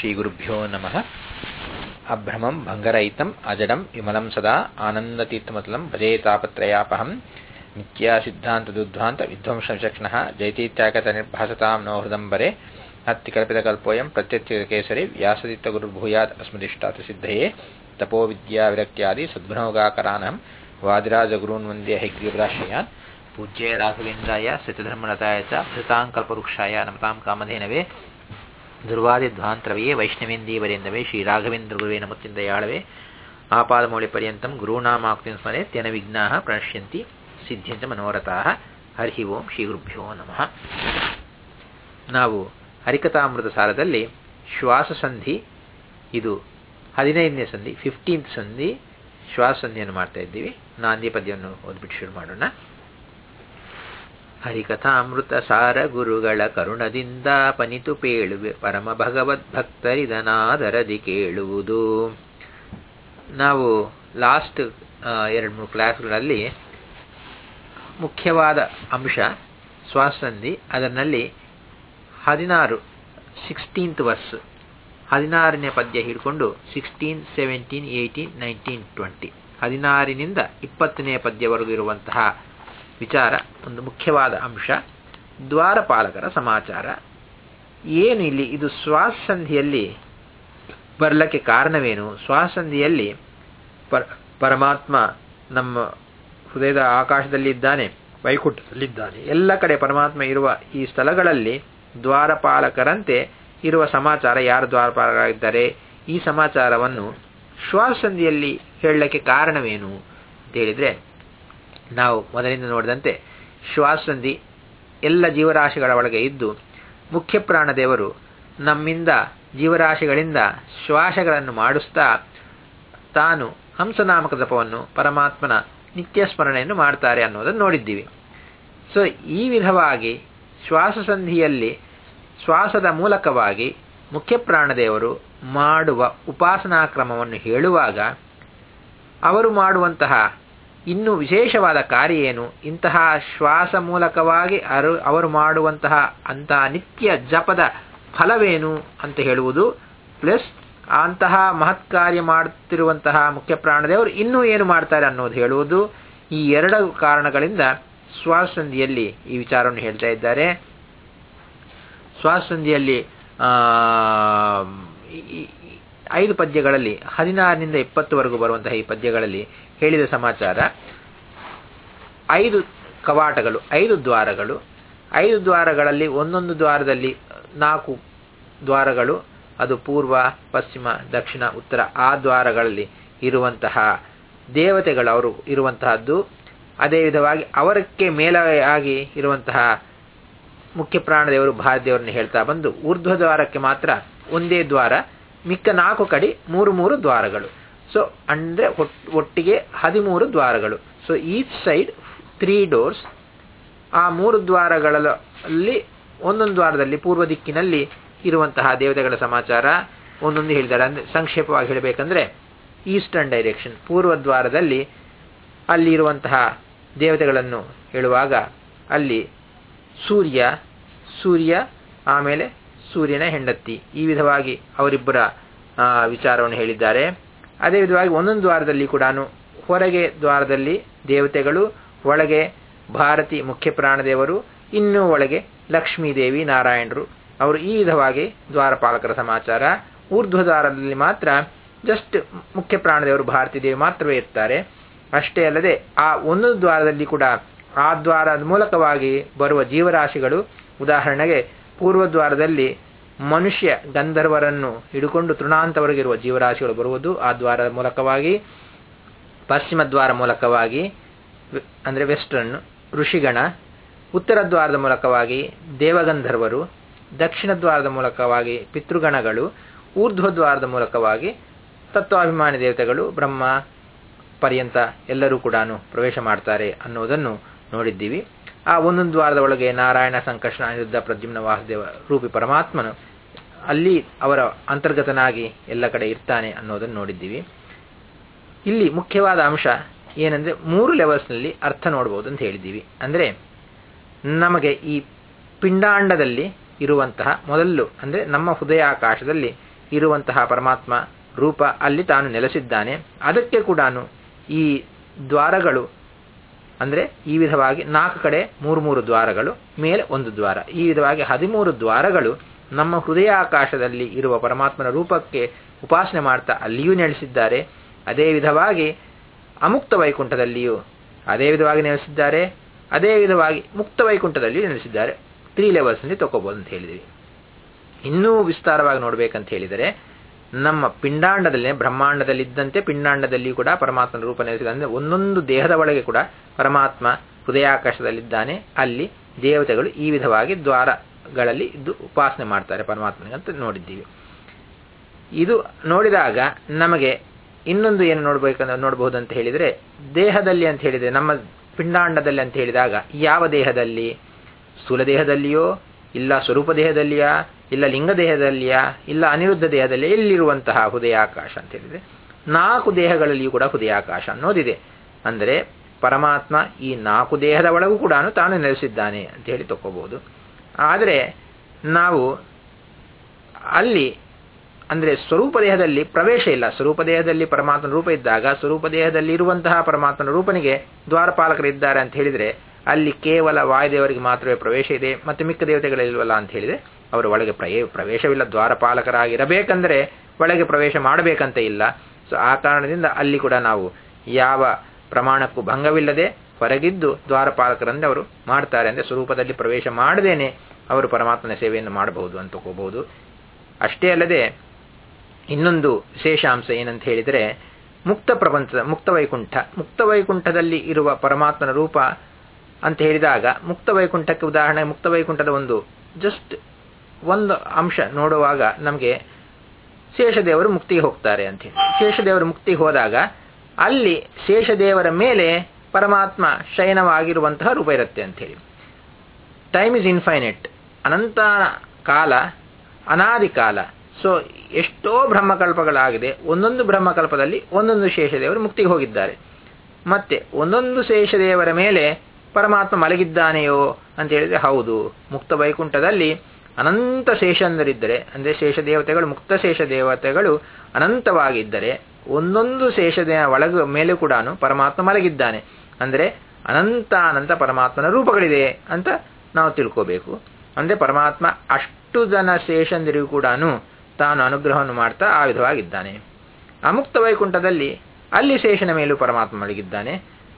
श्रीगुरुभ्यो नमः अभ्रमं भङ्गरहितम् अजडं विमलं सदा आनन्दतीर्थमतलं भजेतापत्रयापहं नित्यासिद्धान्तदुद्ध्वान्तविध्वंसविचक्षणः जयतीत्यागतनिर्भासतां नो हृदम्बरे हत्तिकल्पितकल्पोऽयं प्रत्यत्यकेसरि व्यासदित्तगुरुर्भूयात् अस्मदिष्टात् सिद्धये तपोविद्याविरक्त्यादि सद्भ्रमोगाकरानहं वादिराजगुरून् वन्द्य हैग्रीवराश्रयान् पूज्य राघवेन्द्राय सत्यधर्मरताय च भृताङ्कल्पवृक्षाय नमतां कामधेनवे ದುರ್ವಾದಿಧ್ವಾಂತರವೇ ವೈಷ್ಣವೇಂದೀವರೆಂದವೇ ಶ್ರೀರಾಘವೇಂದ್ರ ನಮತ್ತಿಂದಯಾಳವೇ ಆಪಾದಮೌಳಿಪರ್ಯಂతం ಗುರುಣಾಮಾಕ್ತಿಂ ಸ್ಮರೆ ತ್ಯನ ವಿಘ್ನಾಃ ಪ್ರಣಶ್ಯಂತಿ ಸಿದ್ಧ್ಯಂಚ ಮನೋರಥಾಃ ಹರಿ ಓಂ ಶ್ರೀ ಗುರುಭ್ಯೋ ನಮಃ ನಾವು ಹರಿಕಥಾಮೃತ ಸಾರದಲ್ಲಿ ಶ್ವಾಸ ಸಂಧಿ ಇದು ಹದಿನೈದನೇ ಸಂಧಿ ಫಿಫ್ಟೀನ್ತ್ ಸಂಧಿ ಶ್ವಾಸ ಸಂಧಿಯನ್ನು ಮಾಡ್ತಾ ಇದ್ದೀವಿ ನಾಂದಿ ಪದ್ಯವನ್ನು ಓದ್ಬಿಟ್ಟು ಶುರು ಮಾಡೋಣ ಹರಿಕಥಾಮೃತ ಸಾರ ಗುರುಗಳ ಕರುಣದಿಂದ ಪನಿತು ಪೇಳುವೆ ಪರಮ ಭಗವದ್ಭಕ್ತರಿದನಾದರದಿ ಕೇಳುವುದು ನಾವು ಲಾಸ್ಟ್ ಎರಡು ಮೂರು ಕ್ಲಾಸ್ಗಳಲ್ಲಿ ಮುಖ್ಯವಾದ ಅಂಶ ಶ್ವಾಸಂಧಿ ಅದರಲ್ಲಿ ಹದಿನಾರು ಸಿಕ್ಸ್ಟೀನ್ತ್ ವರ್ಸ್ ಹದಿನಾರನೇ ಪದ್ಯ ಹಿಡ್ಕೊಂಡು sixteen seventeen eighteen nineteen twenty ಹದಿನಾರಿನಿಂದ ಇಪ್ಪತ್ತನೇ ಪದ್ಯವರೆಗೂ ಇರುವಂತಹ ವಿಚಾರ ಒಂದು ಮುಖ್ಯವಾದ ಅಂಶ ದ್ವಾರಪಾಲಕರ ಸಮಾಚಾರ ಏನು ಇಲ್ಲಿ ಇದು ಶ್ವಾಸಂಧಿಯಲ್ಲಿ ಬರಲಿಕ್ಕೆ ಕಾರಣವೇನು ಶ್ವಾಸಂಧಿಯಲ್ಲಿ ಪರ ಪರಮಾತ್ಮ ನಮ್ಮ ಹೃದಯದ ಆಕಾಶದಲ್ಲಿದ್ದಾನೆ ವೈಕುಂಠದಲ್ಲಿದ್ದಾನೆ ಎಲ್ಲ ಕಡೆ ಪರಮಾತ್ಮ ಇರುವ ಈ ಸ್ಥಳಗಳಲ್ಲಿ ದ್ವಾರಪಾಲಕರಂತೆ ಇರುವ ಸಮಾಚಾರ ಯಾರು ದ್ವಾರಪಾಲಕರಾಗಿದ್ದಾರೆ ಈ ಸಮಾಚಾರವನ್ನು ಶ್ವಾಸಂಧಿಯಲ್ಲಿ ಹೇಳಲಿಕ್ಕೆ ಕಾರಣವೇನು ಅಂತ ಹೇಳಿದರೆ ನಾವು ಮೊದಲಿಂದ ನೋಡಿದಂತೆ ಶ್ವಾಸಂಧಿ ಎಲ್ಲ ಜೀವರಾಶಿಗಳ ಒಳಗೆ ಇದ್ದು ಮುಖ್ಯ ಪ್ರಾಣದೇವರು ನಮ್ಮಿಂದ ಜೀವರಾಶಿಗಳಿಂದ ಶ್ವಾಸಗಳನ್ನು ಮಾಡಿಸ್ತಾ ತಾನು ಹಂಸನಾಮಕ ಜಪವನ್ನು ಪರಮಾತ್ಮನ ನಿತ್ಯ ಸ್ಮರಣೆಯನ್ನು ಮಾಡ್ತಾರೆ ಅನ್ನೋದನ್ನು ನೋಡಿದ್ದೀವಿ ಸೊ ಈ ವಿಧವಾಗಿ ಶ್ವಾಸಸಂಧಿಯಲ್ಲಿ ಶ್ವಾಸದ ಮೂಲಕವಾಗಿ ಮುಖ್ಯ ಪ್ರಾಣದೇವರು ಮಾಡುವ ಉಪಾಸನಾ ಕ್ರಮವನ್ನು ಹೇಳುವಾಗ ಅವರು ಮಾಡುವಂತಹ ಇನ್ನು ವಿಶೇಷವಾದ ಕಾರ್ಯ ಏನು ಇಂತಹ ಶ್ವಾಸ ಮೂಲಕವಾಗಿ ಅರು ಅವರು ಮಾಡುವಂತಹ ಅಂತಹ ನಿತ್ಯ ಜಪದ ಫಲವೇನು ಅಂತ ಹೇಳುವುದು ಪ್ಲಸ್ ಅಂತಹ ಮಹತ್ ಕಾರ್ಯ ಮಾಡುತ್ತಿರುವಂತಹ ಮುಖ್ಯ ಪ್ರಾಣದೇವರು ಇನ್ನೂ ಏನು ಮಾಡ್ತಾರೆ ಅನ್ನೋದು ಹೇಳುವುದು ಈ ಎರಡು ಕಾರಣಗಳಿಂದ ಶ್ವಾಸಸಂಧಿಯಲ್ಲಿ ಈ ವಿಚಾರವನ್ನು ಹೇಳ್ತಾ ಇದ್ದಾರೆ ಶ್ವಾಸಸಂಧಿಯಲ್ಲಿ ಐದು ಪದ್ಯಗಳಲ್ಲಿ ಹದಿನಾರರಿಂದ ಇಪ್ಪತ್ತುವರೆಗೂ ಬರುವಂತಹ ಈ ಪದ್ಯಗಳಲ್ಲಿ ಹೇಳಿದ ಸಮಾಚಾರ ಐದು ಕವಾಟಗಳು ಐದು ದ್ವಾರಗಳು ಐದು ದ್ವಾರಗಳಲ್ಲಿ ಒಂದೊಂದು ದ್ವಾರದಲ್ಲಿ ನಾಲ್ಕು ದ್ವಾರಗಳು ಅದು ಪೂರ್ವ ಪಶ್ಚಿಮ ದಕ್ಷಿಣ ಉತ್ತರ ಆ ದ್ವಾರಗಳಲ್ಲಿ ಇರುವಂತಹ ದೇವತೆಗಳು ಅವರು ಇರುವಂತಹದ್ದು ಅದೇ ವಿಧವಾಗಿ ಅವರಕ್ಕೆ ಮೇಲಾಗಿ ಇರುವಂತಹ ಮುಖ್ಯ ಪ್ರಾಣದೇವರು ಭಾರದೇವರನ್ನು ಹೇಳ್ತಾ ಬಂದು ಊರ್ಧ್ವ ದ್ವಾರಕ್ಕೆ ಮಾತ್ರ ಒಂದೇ ದ್ವಾರ ಮಿಕ್ಕ ನಾಲ್ಕು ಕಡೆ ಮೂರು ಮೂರು ದ್ವಾರಗಳು ಸೊ ಅಂದರೆ ಒಟ್ಟಿಗೆ ಹದಿಮೂರು ದ್ವಾರಗಳು so each side three doors ಆ ಮೂರು ದ್ವಾರಗಳಲ್ಲಿ ಒಂದೊಂದು ದ್ವಾರದಲ್ಲಿ ಪೂರ್ವ ದಿಕ್ಕಿನಲ್ಲಿ ಇರುವಂತಹ ದೇವತೆಗಳ ಸಮಾಚಾರ ಒಂದೊಂದು ಹೇಳಿದ್ದಾರೆ ಅಂದರೆ ಸಂಕ್ಷೇಪವಾಗಿ ಹೇಳಬೇಕಂದ್ರೆ ಈಸ್ಟರ್ನ್ ಡೈರೆಕ್ಷನ್ ಪೂರ್ವ ದ್ವಾರದಲ್ಲಿ ಅಲ್ಲಿ ಇರುವಂತಹ ದೇವತೆಗಳನ್ನು ಹೇಳುವಾಗ ಅಲ್ಲಿ ಸೂರ್ಯ ಸೂರ್ಯ ಆಮೇಲೆ ಸೂರ್ಯನ ಹೆಂಡತಿ ಈ ವಿಧವಾಗಿ ಅವರಿಬ್ಬರ ವಿಚಾರವನ್ನು ಹೇಳಿದ್ದಾರೆ ಅದೇ ವಿಧವಾಗಿ ಒಂದೊಂದು ದ್ವಾರದಲ್ಲಿ ಕೂಡ ಹೊರಗೆ ದ್ವಾರದಲ್ಲಿ ದೇವತೆಗಳು ಒಳಗೆ ಭಾರತಿ ಮುಖ್ಯ ಪ್ರಾಣದೇವರು ಇನ್ನೂ ಒಳಗೆ ಲಕ್ಷ್ಮೀದೇವಿ ನಾರಾಯಣರು ಅವರು ಈ ವಿಧವಾಗಿ ದ್ವಾರಪಾಲಕರ ಸಮಾಚಾರ ಊರ್ಧ್ವ ದ್ವಾರದಲ್ಲಿ ಮಾತ್ರ ಜಸ್ಟ್ ಮುಖ್ಯ ಪ್ರಾಣದೇವರು ಭಾರತೀ ದೇವಿ ಮಾತ್ರವೇ ಇರ್ತಾರೆ ಅಷ್ಟೇ ಅಲ್ಲದೆ ಆ ಒಂದೊಂದು ದ್ವಾರದಲ್ಲಿ ಕೂಡ ಆ ದ್ವಾರದ ಮೂಲಕವಾಗಿ ಬರುವ ಜೀವರಾಶಿಗಳು ಉದಾಹರಣೆಗೆ ಪೂರ್ವ ದ್ವಾರದಲ್ಲಿ ಮನುಷ್ಯ ಗಂಧರ್ವರನ್ನು ಹಿಡುಕೊಂಡು ತೃಣಾಂತವರೆಗಿರುವ ಜೀವರಾಶಿಗಳು ಬರುವುದು ಆ ದ್ವಾರದ ಮೂಲಕವಾಗಿ ಪಶ್ಚಿಮ ದ್ವಾರ ಮೂಲಕವಾಗಿ ಅಂದರೆ ವೆಸ್ಟರ್ನ್ ಋಷಿಗಣ ಉತ್ತರ ದ್ವಾರದ ಮೂಲಕವಾಗಿ ದೇವಗಂಧರ್ವರು ದಕ್ಷಿಣ ದ್ವಾರದ ಮೂಲಕವಾಗಿ ಪಿತೃಗಣಗಳು ಊರ್ಧ್ವ ದ್ವಾರದ ಮೂಲಕವಾಗಿ ತತ್ವಾಭಿಮಾನಿ ದೇವತೆಗಳು ಬ್ರಹ್ಮ ಪರ್ಯಂತ ಎಲ್ಲರೂ ಕೂಡ ಪ್ರವೇಶ ಮಾಡ್ತಾರೆ ಅನ್ನೋದನ್ನು ನೋಡಿದ್ದೀವಿ ಆ ಒಂದೊಂದು ದ್ವಾರದ ಒಳಗೆ ನಾರಾಯಣ ಸಂಕರ್ಷಣ ಅನಿರುದ್ಧ ಪ್ರದ್ಯುಮ್ನ ವಾಸುದೇವ ರೂಪಿ ಪರಮಾತ್ಮನು ಅಲ್ಲಿ ಅವರ ಅಂತರ್ಗತನಾಗಿ ಎಲ್ಲ ಕಡೆ ಇರ್ತಾನೆ ಅನ್ನೋದನ್ನು ನೋಡಿದ್ದೀವಿ ಇಲ್ಲಿ ಮುಖ್ಯವಾದ ಅಂಶ ಏನಂದ್ರೆ ಮೂರು ಲೆವೆಲ್ಸ್ನಲ್ಲಿ ಅರ್ಥ ನೋಡ್ಬೋದು ಅಂತ ಹೇಳಿದ್ದೀವಿ ಅಂದರೆ ನಮಗೆ ಈ ಪಿಂಡಾಂಡದಲ್ಲಿ ಇರುವಂತಹ ಮೊದಲು ಅಂದರೆ ನಮ್ಮ ಹೃದಯಾಕಾಶದಲ್ಲಿ ಇರುವಂತಹ ಪರಮಾತ್ಮ ರೂಪ ಅಲ್ಲಿ ತಾನು ನೆಲೆಸಿದ್ದಾನೆ ಅದಕ್ಕೆ ಕೂಡ ಈ ದ್ವಾರಗಳು ಅಂದರೆ ಈ ವಿಧವಾಗಿ ನಾಲ್ಕು ಕಡೆ ಮೂರು ಮೂರು ದ್ವಾರಗಳು ಮೇಲೆ ಒಂದು ದ್ವಾರ ಈ ವಿಧವಾಗಿ ಹದಿಮೂರು ದ್ವಾರಗಳು ನಮ್ಮ ಹೃದಯಾಕಾಶದಲ್ಲಿ ಇರುವ ಪರಮಾತ್ಮನ ರೂಪಕ್ಕೆ ಉಪಾಸನೆ ಮಾಡ್ತಾ ಅಲ್ಲಿಯೂ ನೆಲೆಸಿದ್ದಾರೆ ಅದೇ ವಿಧವಾಗಿ ಅಮುಕ್ತ ವೈಕುಂಠದಲ್ಲಿಯೂ ಅದೇ ವಿಧವಾಗಿ ನೆಲೆಸಿದ್ದಾರೆ ಅದೇ ವಿಧವಾಗಿ ಮುಕ್ತ ವೈಕುಂಠದಲ್ಲಿಯೂ ನೆಲೆಸಿದ್ದಾರೆ ತ್ರೀ ಲೆವೆಲ್ಸ್ನಲ್ಲಿ ತಗೋಬಹುದು ಅಂತ ಹೇಳಿದ್ವಿ ಇನ್ನೂ ವಿಸ್ತಾರವಾಗಿ ನೋಡಬೇಕಂತ ಹೇಳಿದರೆ ನಮ್ಮ ಪಿಂಡಾಂಡದಲ್ಲಿ ಬ್ರಹ್ಮಾಂಡದಲ್ಲಿದ್ದಂತೆ ಪಿಂಡಾಂಡದಲ್ಲಿ ಕೂಡ ಪರಮಾತ್ಮನ ರೂಪ ನೆಲೆಸಿದ ಅಂದರೆ ಒಂದೊಂದು ದೇಹದ ಒಳಗೆ ಕೂಡ ಪರಮಾತ್ಮ ಹೃದಯಾಕಾಶದಲ್ಲಿದ್ದಾನೆ ಅಲ್ಲಿ ದೇವತೆಗಳು ಈ ವಿಧವಾಗಿ ದ್ವಾರಗಳಲ್ಲಿ ಇದ್ದು ಉಪಾಸನೆ ಮಾಡ್ತಾರೆ ಪರಮಾತ್ಮನಿಗೆ ಅಂತ ನೋಡಿದ್ದೀವಿ ಇದು ನೋಡಿದಾಗ ನಮಗೆ ಇನ್ನೊಂದು ಏನು ನೋಡ್ಬೇಕಂತ ನೋಡಬಹುದು ಅಂತ ಹೇಳಿದರೆ ದೇಹದಲ್ಲಿ ಅಂತ ಹೇಳಿದರೆ ನಮ್ಮ ಪಿಂಡಾಂಡದಲ್ಲಿ ಅಂತ ಹೇಳಿದಾಗ ಯಾವ ದೇಹದಲ್ಲಿ ಸ್ಥೂಲ ದೇಹದಲ್ಲಿಯೋ ಇಲ್ಲ ಸ್ವರೂಪ ದೇಹದಲ್ಲಿಯಾ ಇಲ್ಲ ಲಿಂಗ ದೇಹದಲ್ಲಿಯಾ ಇಲ್ಲ ಅನಿರುದ್ಧ ದೇಹದಲ್ಲಿ ಎಲ್ಲಿರುವಂತಹ ಹೃದಯಾಕಾಶ ಅಂತ ಹೇಳಿದರೆ ನಾಲ್ಕು ದೇಹಗಳಲ್ಲಿಯೂ ಕೂಡ ಹೃದಯಾಕಾಶ ಅನ್ನೋದಿದೆ ಅಂದರೆ ಪರಮಾತ್ಮ ಈ ನಾಲ್ಕು ದೇಹದ ಒಳಗೂ ಕೂಡ ತಾನು ನೆಲೆಸಿದ್ದಾನೆ ಅಂತ ಹೇಳಿ ತಕ್ಕೋಬಹುದು ಆದರೆ ನಾವು ಅಲ್ಲಿ ಅಂದರೆ ಸ್ವರೂಪ ದೇಹದಲ್ಲಿ ಪ್ರವೇಶ ಇಲ್ಲ ಸ್ವರೂಪ ದೇಹದಲ್ಲಿ ಪರಮಾತ್ಮನ ರೂಪ ಇದ್ದಾಗ ಸ್ವರೂಪ ದೇಹದಲ್ಲಿ ಇರುವಂತಹ ಪರಮಾತ್ಮನ ರೂಪನಿಗೆ ದ್ವಾರಪಾಲಕರಿದ್ದಾರೆ ಅಂತ ಹೇಳಿದರೆ ಅಲ್ಲಿ ಕೇವಲ ವಾಯುದೇವರಿಗೆ ಮಾತ್ರವೇ ಪ್ರವೇಶ ಇದೆ ಮತ್ತು ಮಿಕ್ಕ ದೇವತೆಗಳಿಲ್ವಲ್ಲ ಅಂತ ಹೇಳಿದರೆ ಅವರ ಒಳಗೆ ಪ್ರಯೇ ಪ್ರವೇಶವಿಲ್ಲ ದ್ವಾರಪಾಲಕರಾಗಿರಬೇಕಂದ್ರೆ ಒಳಗೆ ಪ್ರವೇಶ ಮಾಡಬೇಕಂತ ಇಲ್ಲ ಸೊ ಆ ಕಾರಣದಿಂದ ಅಲ್ಲಿ ಕೂಡ ನಾವು ಯಾವ ಪ್ರಮಾಣಕ್ಕೂ ಭಂಗವಿಲ್ಲದೆ ಹೊರಗಿದ್ದು ದ್ವಾರಪಾಲಕರಂದ್ರೆ ಅವರು ಮಾಡ್ತಾರೆ ಅಂದರೆ ಸ್ವರೂಪದಲ್ಲಿ ಪ್ರವೇಶ ಮಾಡದೇನೆ ಅವರು ಪರಮಾತ್ಮನ ಸೇವೆಯನ್ನು ಮಾಡಬಹುದು ಅಂತ ತಗೋಬಹುದು ಅಷ್ಟೇ ಅಲ್ಲದೆ ಇನ್ನೊಂದು ವಿಶೇಷಾಂಶ ಏನಂತ ಹೇಳಿದರೆ ಮುಕ್ತ ಪ್ರಪಂಚ ಮುಕ್ತ ವೈಕುಂಠ ಮುಕ್ತ ವೈಕುಂಠದಲ್ಲಿ ಇರುವ ಪರಮಾತ್ಮನ ರೂಪ ಅಂತ ಹೇಳಿದಾಗ ಮುಕ್ತ ವೈಕುಂಠಕ್ಕೆ ಉದಾಹರಣೆ ಮುಕ್ತ ವೈಕುಂಠದ ಒಂದು ಜಸ್ಟ್ ಒಂದು ಅಂಶ ನೋಡುವಾಗ ನಮಗೆ ಶೇಷದೇವರು ಮುಕ್ತಿಗೆ ಹೋಗ್ತಾರೆ ಅಂತ ಹೇಳಿ ಶೇಷದೇವರು ಮುಕ್ತಿಗೆ ಹೋದಾಗ ಅಲ್ಲಿ ಶೇಷದೇವರ ಮೇಲೆ ಪರಮಾತ್ಮ ಶಯನವಾಗಿರುವಂತಹ ರೂಪ ಇರುತ್ತೆ ಅಂತ ಹೇಳಿ ಟೈಮ್ ಇಸ್ ಇನ್ಫೈನೆಟ್ ಅನಂತ ಕಾಲ ಅನಾದಿ ಕಾಲ ಸೊ ಎಷ್ಟೋ ಬ್ರಹ್ಮಕಲ್ಪಗಳಾಗಿದೆ ಒಂದೊಂದು ಬ್ರಹ್ಮಕಲ್ಪದಲ್ಲಿ ಒಂದೊಂದು ಶೇಷದೇವರು ಮುಕ್ತಿಗೆ ಹೋಗಿದ್ದಾರೆ ಮತ್ತೆ ಒಂದೊಂದು ಶೇಷದೇವರ ಮೇಲೆ ಪರಮಾತ್ಮ ಮಲಗಿದ್ದಾನೆಯೋ ಅಂತ ಹೇಳಿದ್ರೆ ಹೌದು ಮುಕ್ತ ವೈಕುಂಠದಲ್ಲಿ ಅನಂತ ಶೇಷಂದರಿದ್ದರೆ ಅಂದರೆ ಶೇಷ ದೇವತೆಗಳು ಮುಕ್ತ ಶೇಷ ದೇವತೆಗಳು ಅನಂತವಾಗಿದ್ದರೆ ಒಂದೊಂದು ಶೇಷದ ಒಳಗ ಮೇಲೆ ಕೂಡ ಪರಮಾತ್ಮ ಮಲಗಿದ್ದಾನೆ ಅಂದರೆ ಅನಂತ ಅನಂತ ಪರಮಾತ್ಮನ ರೂಪಗಳಿದೆ ಅಂತ ನಾವು ತಿಳ್ಕೋಬೇಕು ಅಂದರೆ ಪರಮಾತ್ಮ ಅಷ್ಟು ಜನ ಶೇಷಂದರಿಗೂ ಕೂಡ ತಾನು ಅನುಗ್ರಹವನ್ನು ಮಾಡ್ತಾ ಆ ವಿಧವಾಗಿದ್ದಾನೆ ಅಮುಕ್ತ ವೈಕುಂಠದಲ್ಲಿ ಅಲ್ಲಿ ಶೇಷನ ಮೇಲೂ ಪರಮಾತ್ಮ ಮಲಗಿದ್ದಾನೆ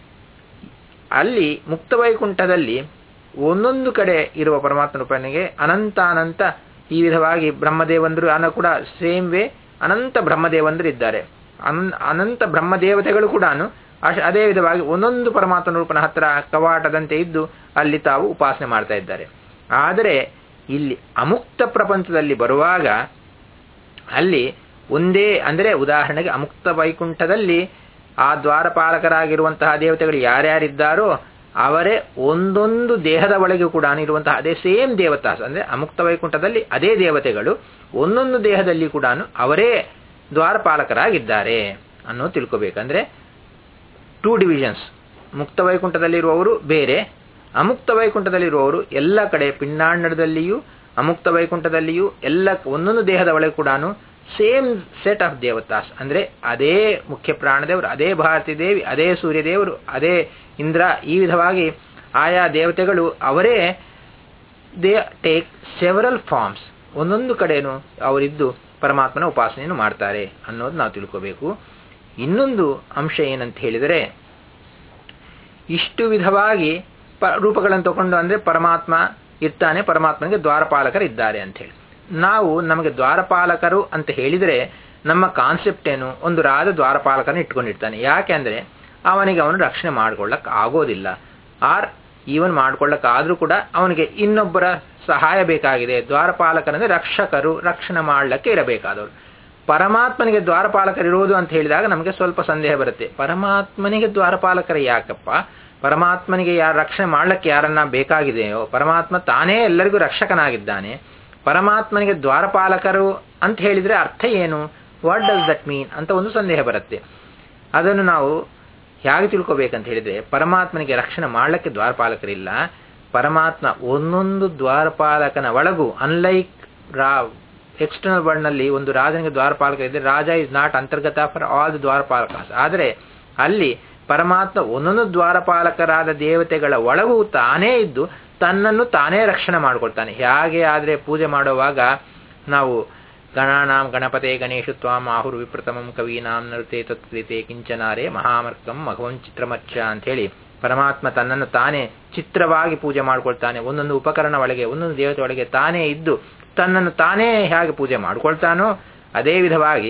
ಅಲ್ಲಿ ಮುಕ್ತ ವೈಕುಂಠದಲ್ಲಿ ಒಂದೊಂದು ಕಡೆ ಇರುವ ಪರಮಾತ್ಮ ರೂಪನಿಗೆ ಅನಂತ ಅನಂತ ಈ ವಿಧವಾಗಿ ಬ್ರಹ್ಮದೇವಂದರು ಅನ್ನ ಕೂಡ ಸೇಮ್ ವೇ ಅನಂತ ಬ್ರಹ್ಮದೇವಂದರು ಇದ್ದಾರೆ ಅನಂತ ಅನಂತ ಬ್ರಹ್ಮದೇವತೆಗಳು ಕೂಡ ಅದೇ ವಿಧವಾಗಿ ಒಂದೊಂದು ಪರಮಾತ್ಮ ರೂಪನ ಹತ್ರ ಕವಾಟದಂತೆ ಇದ್ದು ಅಲ್ಲಿ ತಾವು ಉಪಾಸನೆ ಮಾಡ್ತಾ ಇದ್ದಾರೆ ಆದರೆ ಇಲ್ಲಿ ಅಮುಕ್ತ ಪ್ರಪಂಚದಲ್ಲಿ ಬರುವಾಗ ಅಲ್ಲಿ ಒಂದೇ ಅಂದರೆ ಉದಾಹರಣೆಗೆ ಅಮುಕ್ತ ವೈಕುಂಠದಲ್ಲಿ ಆ ದ್ವಾರಪಾಲಕರಾಗಿರುವಂತಹ ದೇವತೆಗಳು ಯಾರ್ಯಾರಿದ್ದಾರೋ ಅವರೇ ಒಂದೊಂದು ದೇಹದ ಒಳಗೆ ಕೂಡ ಇರುವಂತಹ ಅದೇ ಸೇಮ್ ದೇವತಾಸ್ ಅಂದರೆ ಅಮುಕ್ತ ವೈಕುಂಠದಲ್ಲಿ ಅದೇ ದೇವತೆಗಳು ಒಂದೊಂದು ದೇಹದಲ್ಲಿ ಕೂಡ ಅವರೇ ದ್ವಾರಪಾಲಕರಾಗಿದ್ದಾರೆ ಅನ್ನೋ ತಿಳ್ಕೋಬೇಕಂದ್ರೆ ಟೂ ಡಿವಿಷನ್ಸ್ ಮುಕ್ತ ವೈಕುಂಠದಲ್ಲಿರುವವರು ಬೇರೆ ಅಮುಕ್ತ ವೈಕುಂಠದಲ್ಲಿರುವವರು ಎಲ್ಲ ಕಡೆ ಪಿಂಡಾಂಡದಲ್ಲಿಯೂ ಅಮುಕ್ತ ವೈಕುಂಠದಲ್ಲಿಯೂ ಎಲ್ಲ ಒಂದೊಂದು ದೇಹದ ಒಳಗೆ ಕೂಡ ಸೇಮ್ ಸೆಟ್ ಆಫ್ ದೇವತಾಸ್ ಅಂದರೆ ಅದೇ ಮುಖ್ಯ ಪ್ರಾಣದೇವರು ಅದೇ ಭಾರತೀ ದೇವಿ ಅದೇ ಸೂರ್ಯದೇವರು ಅದೇ ಇಂದ್ರ ಈ ವಿಧವಾಗಿ ಆಯಾ ದೇವತೆಗಳು ಅವರೇ ದೇ ಟೇಕ್ ಸೆವರಲ್ ಫಾರ್ಮ್ಸ್ ಒಂದೊಂದು ಕಡೆನೂ ಅವರಿದ್ದು ಪರಮಾತ್ಮನ ಉಪಾಸನೆಯನ್ನು ಮಾಡ್ತಾರೆ ಅನ್ನೋದು ನಾವು ತಿಳ್ಕೋಬೇಕು ಇನ್ನೊಂದು ಅಂಶ ಏನಂತ ಹೇಳಿದರೆ ಇಷ್ಟು ವಿಧವಾಗಿ ಪ ರೂಪಗಳನ್ನು ತಗೊಂಡು ಅಂದರೆ ಪರಮಾತ್ಮ ಇರ್ತಾನೆ ಪರಮಾತ್ಮನಿಗೆ ದ್ವಾರಪಾಲಕರು ಇದ್ದಾರೆ ಅಂತ ಹೇಳಿ ನಾವು ನಮಗೆ ದ್ವಾರಪಾಲಕರು ಅಂತ ಹೇಳಿದರೆ ನಮ್ಮ ಕಾನ್ಸೆಪ್ಟ್ ಏನು ಒಂದು ರಾಜ ದ್ವಾರಪಾಲಕನ ಇಟ್ಕೊಂಡಿರ್ತಾನೆ ಯಾಕೆ ಅಂದರೆ ಅವನಿಗೆ ಅವನು ರಕ್ಷಣೆ ಮಾಡ್ಕೊಳ್ಳಕ್ ಆಗೋದಿಲ್ಲ ಆರ್ ಈವನ್ ಮಾಡ್ಕೊಳ್ಳಕ್ಕಾದ್ರೂ ಕೂಡ ಅವನಿಗೆ ಇನ್ನೊಬ್ಬರ ಸಹಾಯ ಬೇಕಾಗಿದೆ ದ್ವಾರಪಾಲಕರಂದ್ರೆ ರಕ್ಷಕರು ರಕ್ಷಣೆ ಮಾಡಲಿಕ್ಕೆ ಇರಬೇಕಾದವರು ಪರಮಾತ್ಮನಿಗೆ ದ್ವಾರಪಾಲಕರಿರೋದು ಅಂತ ಹೇಳಿದಾಗ ನಮಗೆ ಸ್ವಲ್ಪ ಸಂದೇಹ ಬರುತ್ತೆ ಪರಮಾತ್ಮನಿಗೆ ದ್ವಾರಪಾಲಕರು ಯಾಕಪ್ಪ ಪರಮಾತ್ಮನಿಗೆ ಯಾರು ರಕ್ಷಣೆ ಮಾಡ್ಲಿಕ್ಕೆ ಯಾರನ್ನ ಬೇಕಾಗಿದೆಯೋ ಪರಮಾತ್ಮ ತಾನೇ ಎಲ್ಲರಿಗೂ ರಕ್ಷಕನಾಗಿದ್ದಾನೆ ಪರಮಾತ್ಮನಿಗೆ ದ್ವಾರಪಾಲಕರು ಅಂತ ಹೇಳಿದ್ರೆ ಅರ್ಥ ಏನು ವಾಟ್ ಡಸ್ ದಟ್ ಮೀನ್ ಅಂತ ಒಂದು ಸಂದೇಹ ಬರುತ್ತೆ ಅದನ್ನು ನಾವು ಹೇಗೆ ತಿಳ್ಕೋಬೇಕಂತ ಹೇಳಿದ್ರೆ ಪರಮಾತ್ಮನಿಗೆ ರಕ್ಷಣೆ ಮಾಡಲಿಕ್ಕೆ ದ್ವಾರಪಾಲಕರಿಲ್ಲ ಪರಮಾತ್ಮ ಒಂದೊಂದು ದ್ವಾರಪಾಲಕನ ಒಳಗೂ ಅನ್ಲೈಕ್ ರಾ ಎಕ್ಸ್ಟರ್ನಲ್ ವರ್ಲ್ಡ್ ನಲ್ಲಿ ಒಂದು ರಾಜನಿಗೆ ದ್ವಾರಪಾಲಕ ಇದ್ರೆ ರಾಜ ಇಸ್ ನಾಟ್ ಅಂತರ್ಗತ ಫಾರ್ ಆಲ್ ದ ದ್ವಾರಪಾಲಕ ಆದರೆ ಅಲ್ಲಿ ಪರಮಾತ್ಮ ಒಂದೊಂದು ದ್ವಾರಪಾಲಕರಾದ ದೇವತೆಗಳ ಒಳಗೂ ತಾನೇ ಇದ್ದು ತನ್ನನ್ನು ತಾನೇ ರಕ್ಷಣೆ ಮಾಡಿಕೊಳ್ತಾನೆ ಹೇಗೆ ಆದರೆ ಪೂಜೆ ಮಾಡುವಾಗ ನಾವು ಗಣಾನಾಂ ಗಣಪತೆ ಗಣೇಶು ತ್ವಾಂ ಆಹುರು ವಿಪ್ರತಮಂ ಕವೀನಾಂ ನೃತೆ ತತ್ಕೃತೆ ಕಿಂಚನಾರೆ ಮಹಾಮರ್ಕಂ ಮಘವಂ ಚಿತ್ರಮಚ್ಚ ಅಂಥೇಳಿ ಪರಮಾತ್ಮ ತನ್ನನ್ನು ತಾನೇ ಚಿತ್ರವಾಗಿ ಪೂಜೆ ಮಾಡ್ಕೊಳ್ತಾನೆ ಒಂದೊಂದು ಉಪಕರಣ ಒಳಗೆ ಒಂದೊಂದು ದೇವತೆ ಒಳಗೆ ತಾನೇ ಇದ್ದು ತನ್ನನ್ನು ತಾನೇ ಹೇಗೆ ಪೂಜೆ ಮಾಡ್ಕೊಳ್ತಾನೋ ಅದೇ ವಿಧವಾಗಿ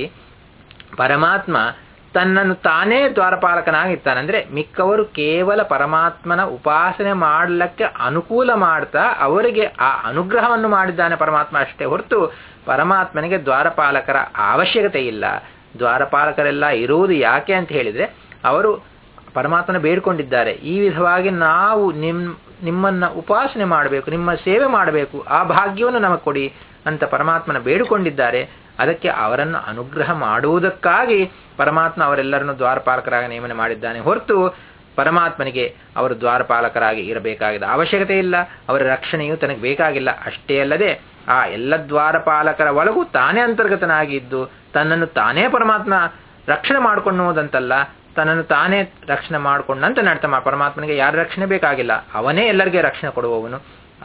ಪರಮಾತ್ಮ ತನ್ನನ್ನು ತಾನೇ ದ್ವಾರಪಾಲಕನಾಗಿರ್ತಾನೆ ಅಂದ್ರೆ ಮಿಕ್ಕವರು ಕೇವಲ ಪರಮಾತ್ಮನ ಉಪಾಸನೆ ಮಾಡಲಿಕ್ಕೆ ಅನುಕೂಲ ಮಾಡ್ತಾ ಅವರಿಗೆ ಆ ಅನುಗ್ರಹವನ್ನು ಮಾಡಿದ್ದಾನೆ ಪರಮಾತ್ಮ ಅಷ್ಟೇ ಹೊರತು ಪರಮಾತ್ಮನಿಗೆ ದ್ವಾರಪಾಲಕರ ಅವಶ್ಯಕತೆ ಇಲ್ಲ ದ್ವಾರಪಾಲಕರೆಲ್ಲ ಇರುವುದು ಯಾಕೆ ಅಂತ ಹೇಳಿದ್ರೆ ಅವರು ಪರಮಾತ್ಮನ ಬೇಡ್ಕೊಂಡಿದ್ದಾರೆ ಈ ವಿಧವಾಗಿ ನಾವು ನಿಮ್ ನಿಮ್ಮನ್ನ ಉಪಾಸನೆ ಮಾಡಬೇಕು ನಿಮ್ಮ ಸೇವೆ ಮಾಡಬೇಕು ಆ ಭಾಗ್ಯವನ್ನು ನಮಗೆ ಕೊಡಿ ಅಂತ ಪರಮಾತ್ಮನ ಬೇಡಿಕೊಂಡಿದ್ದಾರೆ ಅದಕ್ಕೆ ಅವರನ್ನು ಅನುಗ್ರಹ ಮಾಡುವುದಕ್ಕಾಗಿ ಪರಮಾತ್ಮ ಅವರೆಲ್ಲರನ್ನು ದ್ವಾರಪಾಲಕರಾಗಿ ನೇಮನೆ ಮಾಡಿದ್ದಾನೆ ಹೊರತು ಪರಮಾತ್ಮನಿಗೆ ಅವರು ದ್ವಾರಪಾಲಕರಾಗಿ ಇರಬೇಕಾಗಿದ್ದ ಅವಶ್ಯಕತೆ ಇಲ್ಲ ಅವರ ರಕ್ಷಣೆಯು ತನಗೆ ಬೇಕಾಗಿಲ್ಲ ಅಷ್ಟೇ ಅಲ್ಲದೆ ಆ ಎಲ್ಲ ದ್ವಾರಪಾಲಕರ ಒಳಗೂ ತಾನೇ ಅಂತರ್ಗತನಾಗಿದ್ದು ತನ್ನನ್ನು ತಾನೇ ಪರಮಾತ್ಮ ರಕ್ಷಣೆ ಮಾಡಿಕೊಳ್ಳುವುದಂತಲ್ಲ ತನ್ನನ್ನು ತಾನೇ ರಕ್ಷಣೆ ಮಾಡಿಕೊಂಡಂತೆ ನಡ್ತ ಪರಮಾತ್ಮನಿಗೆ ಯಾರ ರಕ್ಷಣೆ ಬೇಕಾಗಿಲ್ಲ ಅವನೇ ಎಲ್ಲರಿಗೆ ರಕ್ಷಣೆ ಕೊಡುವವನು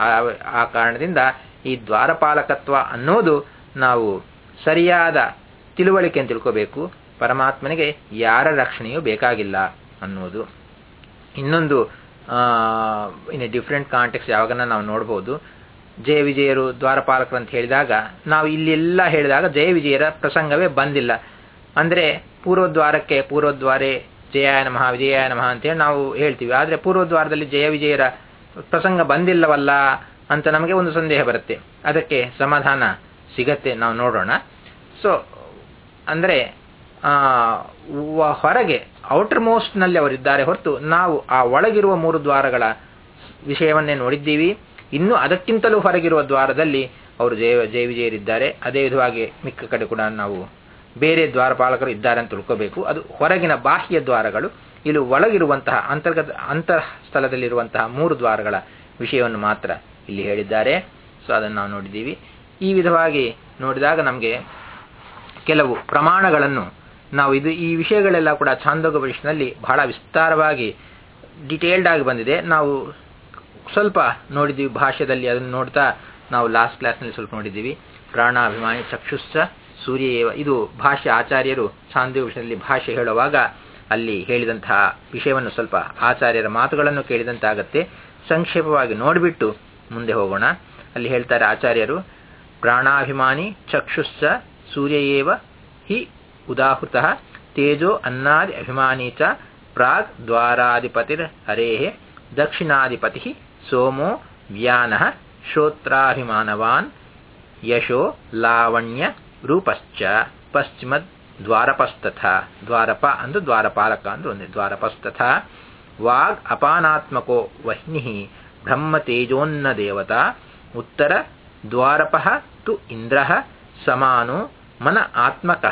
ಆ ಕಾರಣದಿಂದ ಈ ದ್ವಾರಪಾಲಕತ್ವ ಅನ್ನೋದು ನಾವು ಸರಿಯಾದ ತಿಳುವಳಿಕೆ ಅಂತ ತಿಳ್ಕೋಬೇಕು ಪರಮಾತ್ಮನಿಗೆ ಯಾರ ರಕ್ಷಣೆಯೂ ಬೇಕಾಗಿಲ್ಲ ಅನ್ನೋದು ಇನ್ನೊಂದು ಇನ್ ಎ ಡಿಫ್ರೆಂಟ್ ಕಾಂಟೆಕ್ಸ್ ಯಾವಾಗನ್ನ ನಾವು ನೋಡ್ಬೋದು ಜಯ ವಿಜಯರು ದ್ವಾರಪಾಲಕರು ಅಂತ ಹೇಳಿದಾಗ ನಾವು ಇಲ್ಲೆಲ್ಲ ಹೇಳಿದಾಗ ಜಯ ವಿಜಯರ ಪ್ರಸಂಗವೇ ಬಂದಿಲ್ಲ ಅಂದ್ರೆ ಪೂರ್ವದ್ವಾರಕ್ಕೆ ಪೂರ್ವದ್ವಾರೆ ಜಯಾಯ ನಮಃ ವಿಜಯಾಯ ನಮಃ ಅಂತೇಳಿ ನಾವು ಹೇಳ್ತೀವಿ ಆದರೆ ಪೂರ್ವದ್ವಾರದಲ್ಲಿ ಜಯ ವಿಜಯರ ಪ್ರಸಂಗ ಬಂದಿಲ್ಲವಲ್ಲ ಅಂತ ನಮಗೆ ಒಂದು ಸಂದೇಹ ಬರುತ್ತೆ ಅದಕ್ಕೆ ಸಮಾಧಾನ ಸಿಗತ್ತೆ ನಾವು ನೋಡೋಣ ಸೊ ಅಂದರೆ ಹೊರಗೆ ಔಟರ್ ಮೋಸ್ಟ್ ನಲ್ಲಿ ಅವರಿದ್ದಾರೆ ಹೊರತು ನಾವು ಆ ಒಳಗಿರುವ ಮೂರು ದ್ವಾರಗಳ ವಿಷಯವನ್ನೇ ನೋಡಿದ್ದೀವಿ ಇನ್ನು ಅದಕ್ಕಿಂತಲೂ ಹೊರಗಿರುವ ದ್ವಾರದಲ್ಲಿ ಅವರು ಜಯ ಜಯ ವಿಜಯರಿದ್ದಾರೆ ಅದೇ ವಿಧವಾಗಿ ಮಿಕ್ಕ ಕಡೆ ಕೂಡ ನಾವು ಬೇರೆ ದ್ವಾರಪಾಲಕರು ಇದ್ದಾರೆ ಅಂತ ತಿಳ್ಕೋಬೇಕು ಅದು ಹೊರಗಿನ ಬಾಹ್ಯ ದ್ವಾರಗಳು ಇಲ್ಲಿ ಒಳಗಿರುವಂತಹ ಅಂತರ್ಗತ ಅಂತರ್ ಸ್ಥಳದಲ್ಲಿರುವಂತಹ ಮೂರು ದ್ವಾರಗಳ ವಿಷಯವನ್ನು ಮಾತ್ರ ಇಲ್ಲಿ ಹೇಳಿದ್ದಾರೆ ಸೊ ಅದನ್ನು ನಾವು ನೋಡಿದ್ದೀವಿ ಈ ವಿಧವಾಗಿ ನೋಡಿದಾಗ ನಮಗೆ ಕೆಲವು ಪ್ರಮಾಣಗಳನ್ನು ನಾವು ಇದು ಈ ವಿಷಯಗಳೆಲ್ಲ ಕೂಡ ಛಾಂದೋಗಪನಿಷತ್ನಲ್ಲಿ ಬಹಳ ವಿಸ್ತಾರವಾಗಿ ಡಿಟೇಲ್ಡ್ ಆಗಿ ಬಂದಿದೆ ನಾವು ಸ್ವಲ್ಪ ನೋಡಿದ್ದೀವಿ ಭಾಷ್ಯದಲ್ಲಿ ಅದನ್ನು ನೋಡ್ತಾ ನಾವು ಲಾಸ್ಟ್ ಕ್ಲಾಸ್ನಲ್ಲಿ ಸ್ವಲ್ಪ ನೋಡಿದ್ದೀವಿ ಪ್ರಾಣಾಭಿಮಾನಿ ಚಕ್ಷುಶ್ಚ ಸೂರ್ಯ ಇದು ಭಾಷ್ಯ ಆಚಾರ್ಯರು ಛಾಂದೋಗ ವಿಷಯದಲ್ಲಿ ಭಾಷೆ ಹೇಳುವಾಗ ಅಲ್ಲಿ ಹೇಳಿದಂತಹ ವಿಷಯವನ್ನು ಸ್ವಲ್ಪ ಆಚಾರ್ಯರ ಮಾತುಗಳನ್ನು ಕೇಳಿದಂತಾಗತ್ತೆ ಸಂಕ್ಷೇಪವಾಗಿ ನೋಡಿಬಿಟ್ಟು ಮುಂದೆ ಹೋಗೋಣ ಅಲ್ಲಿ ಹೇಳ್ತಾರೆ ಆಚಾರ್ಯರು ಪ್ರಾಣಾಭಿಮಾನಿ ಚಕ್ಷುಶ್ಚ ಸೂರ್ಯ ಏವ ಹಿ ಉದಾಹೃತ ತೇಜೋ ಅನ್ನಾದಿ ಅಭಿಮಾನಿ ಚ ಪ್ರಾಗ್ ದ್ವಾರಾಧಿಪತಿರ್ ಹರೇ ದಕ್ಷಿಣಾಧಿಪತಿ ಸೋಮೋ ವ್ಯಾನ ಶ್ರೋತ್ರಾಭಿಮಾನವಾನ್ ಯಶೋ ಲಾವಣ್ಯ ರೂಪಶ್ಚ ಪಶ್ಚಿಮದ್ ದ್ವಾರಪಸ್ತಥ ದ್ವಾರಪ ಅಂದು ದ್ವಾರಪಾಲಕ ಅಂದು ಒಂದೇ ದ್ವಾರಪಸ್ತಥ ವಾಗ್ ಅಪಾನಾತ್ಮಕೋ ವಹ್ನಿ ಬ್ರಹ್ಮ ತೇಜೋನ್ನ ದೇವತಾ ಉತ್ತರ ದ್ವಾರಪ ತು ಇಂದ್ರ ಸಮಾನೋ ಮನ ಆತ್ಮಕ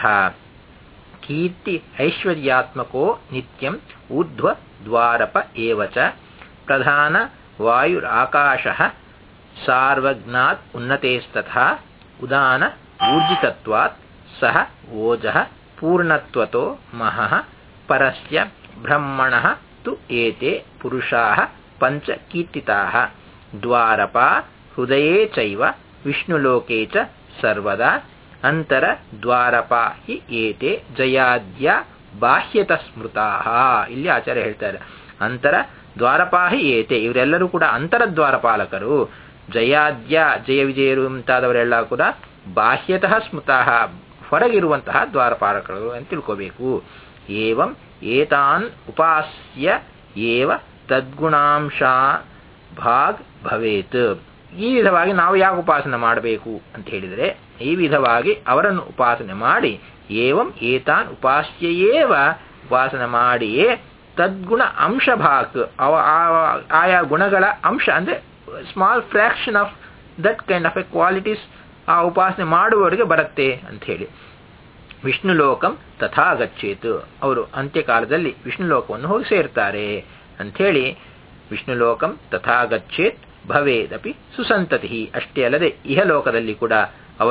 ಕೀರ್ತಿ ಐಶ್ವರ್ಯಾತ್ಮಕೋ ನಿತ್ಯಂ ಊರ್ಧ್ವ ದ್ವಾರಪ ಏವಚ ಪ್ರಧಾನ ವಾಯುರಾಕಾಶ ಸಾರ್ವಜ್ಞಾತ್ ಉನ್ನತೇಸ್ತಥಾ ಉದಾನ ಊರ್ಜಿತತ್ವಾತ್ ಸಹ ಓಜಃ ಪೂರ್ಣತ್ವತೋ ಮಹಃ ಪರಸ್ಯ ಬ್ರಹ್ಮಣಃ ತು ಏತೆ ಪುರುಷಾಃ ಪಂಚ ಕೀರ್ತಿತಾಃ ದ್ವಾರಪ ಹೃದಯೇ ಚೈವ ವಿಷ್ಣುಲೋಕೆ ಚ ಸರ್ವದಾ ಅಂತರ ದ್ವಾರಪ ಹಿ ಏತೆ ಜಯಾದ್ಯ ಬಾಹ್ಯತ ಸ್ಮೃತಾಃ ಇಲ್ಲಿ ಆಚಾರ್ಯ ಹೇಳ್ತಾರೆ ಅಂತರ ದ್ವಾರಪಾ ಹಿ ಏತೆ ಇವರೆಲ್ಲರೂ ಕೂಡ ಅಂತರ ದ್ವಾರಪಾಲಕರು ಜಯಾದ್ಯ ಜಯ ವಿಜಯರು ಮುಂತಾದವರೆಲ್ಲ ಕೂಡ ಬಾಹ್ಯತಃ ಸ್ಮೃತಃ ಹೊರಗಿರುವಂತಹ ದ್ವಾರಪಾಲಕರು ಅಂತ ತಿಳ್ಕೋಬೇಕು ಏವಂ ಏತಾನ್ ಉಪಾಸ್ಯ ಏವ ತದ್ಗುಣಾಂಶ ಭಾಗ್ ಭವೇತ್ ಈ ವಿಧವಾಗಿ ನಾವು ಯಾಕೆ ಉಪಾಸನೆ ಮಾಡಬೇಕು ಅಂತ ಹೇಳಿದರೆ ಈ ವಿಧವಾಗಿ ಅವರನ್ನು ಉಪಾಸನೆ ಮಾಡಿ ಏವಂ ಏತಾನ್ ಉಪಾಸ್ಯೇವ ಉಪಾಸನೆ ಮಾಡಿಯೇ ತದ್ಗುಣ ಅಂಶ ಭಾಕ್ ಅವ ಆಯಾ ಗುಣಗಳ ಅಂಶ ಅಂದ್ರೆ small fraction of that kind of a qualities ಆ ಉಪಾಸನೆ ಮಾಡುವವರಿಗೆ ಬರುತ್ತೆ ಅಂತ ಹೇಳಿ ವಿಷ್ಣು ಲೋಕಂ ತಥಾ ಗಚ್ಚೇತು ಅವರು ಅಂತ್ಯಕಾಲದಲ್ಲಿ ವಿಷ್ಣು ಲೋಕವನ್ನು ಹೋಗಿ ಸೇರ್ತಾರೆ ಅಂಥೇಳಿ ವಿಷ್ಣು ಲೋಕಂ ತಥಾ ಗಚ್ಚೇತ್ ಭವೇದಪಿ ಸುಸಂತತಿ ಅಷ್ಟೇ ಅಲ್ಲದೆ ಇಹಲೋಕದಲ್ಲಿ ಕೂಡ ಅವರಿಗೆ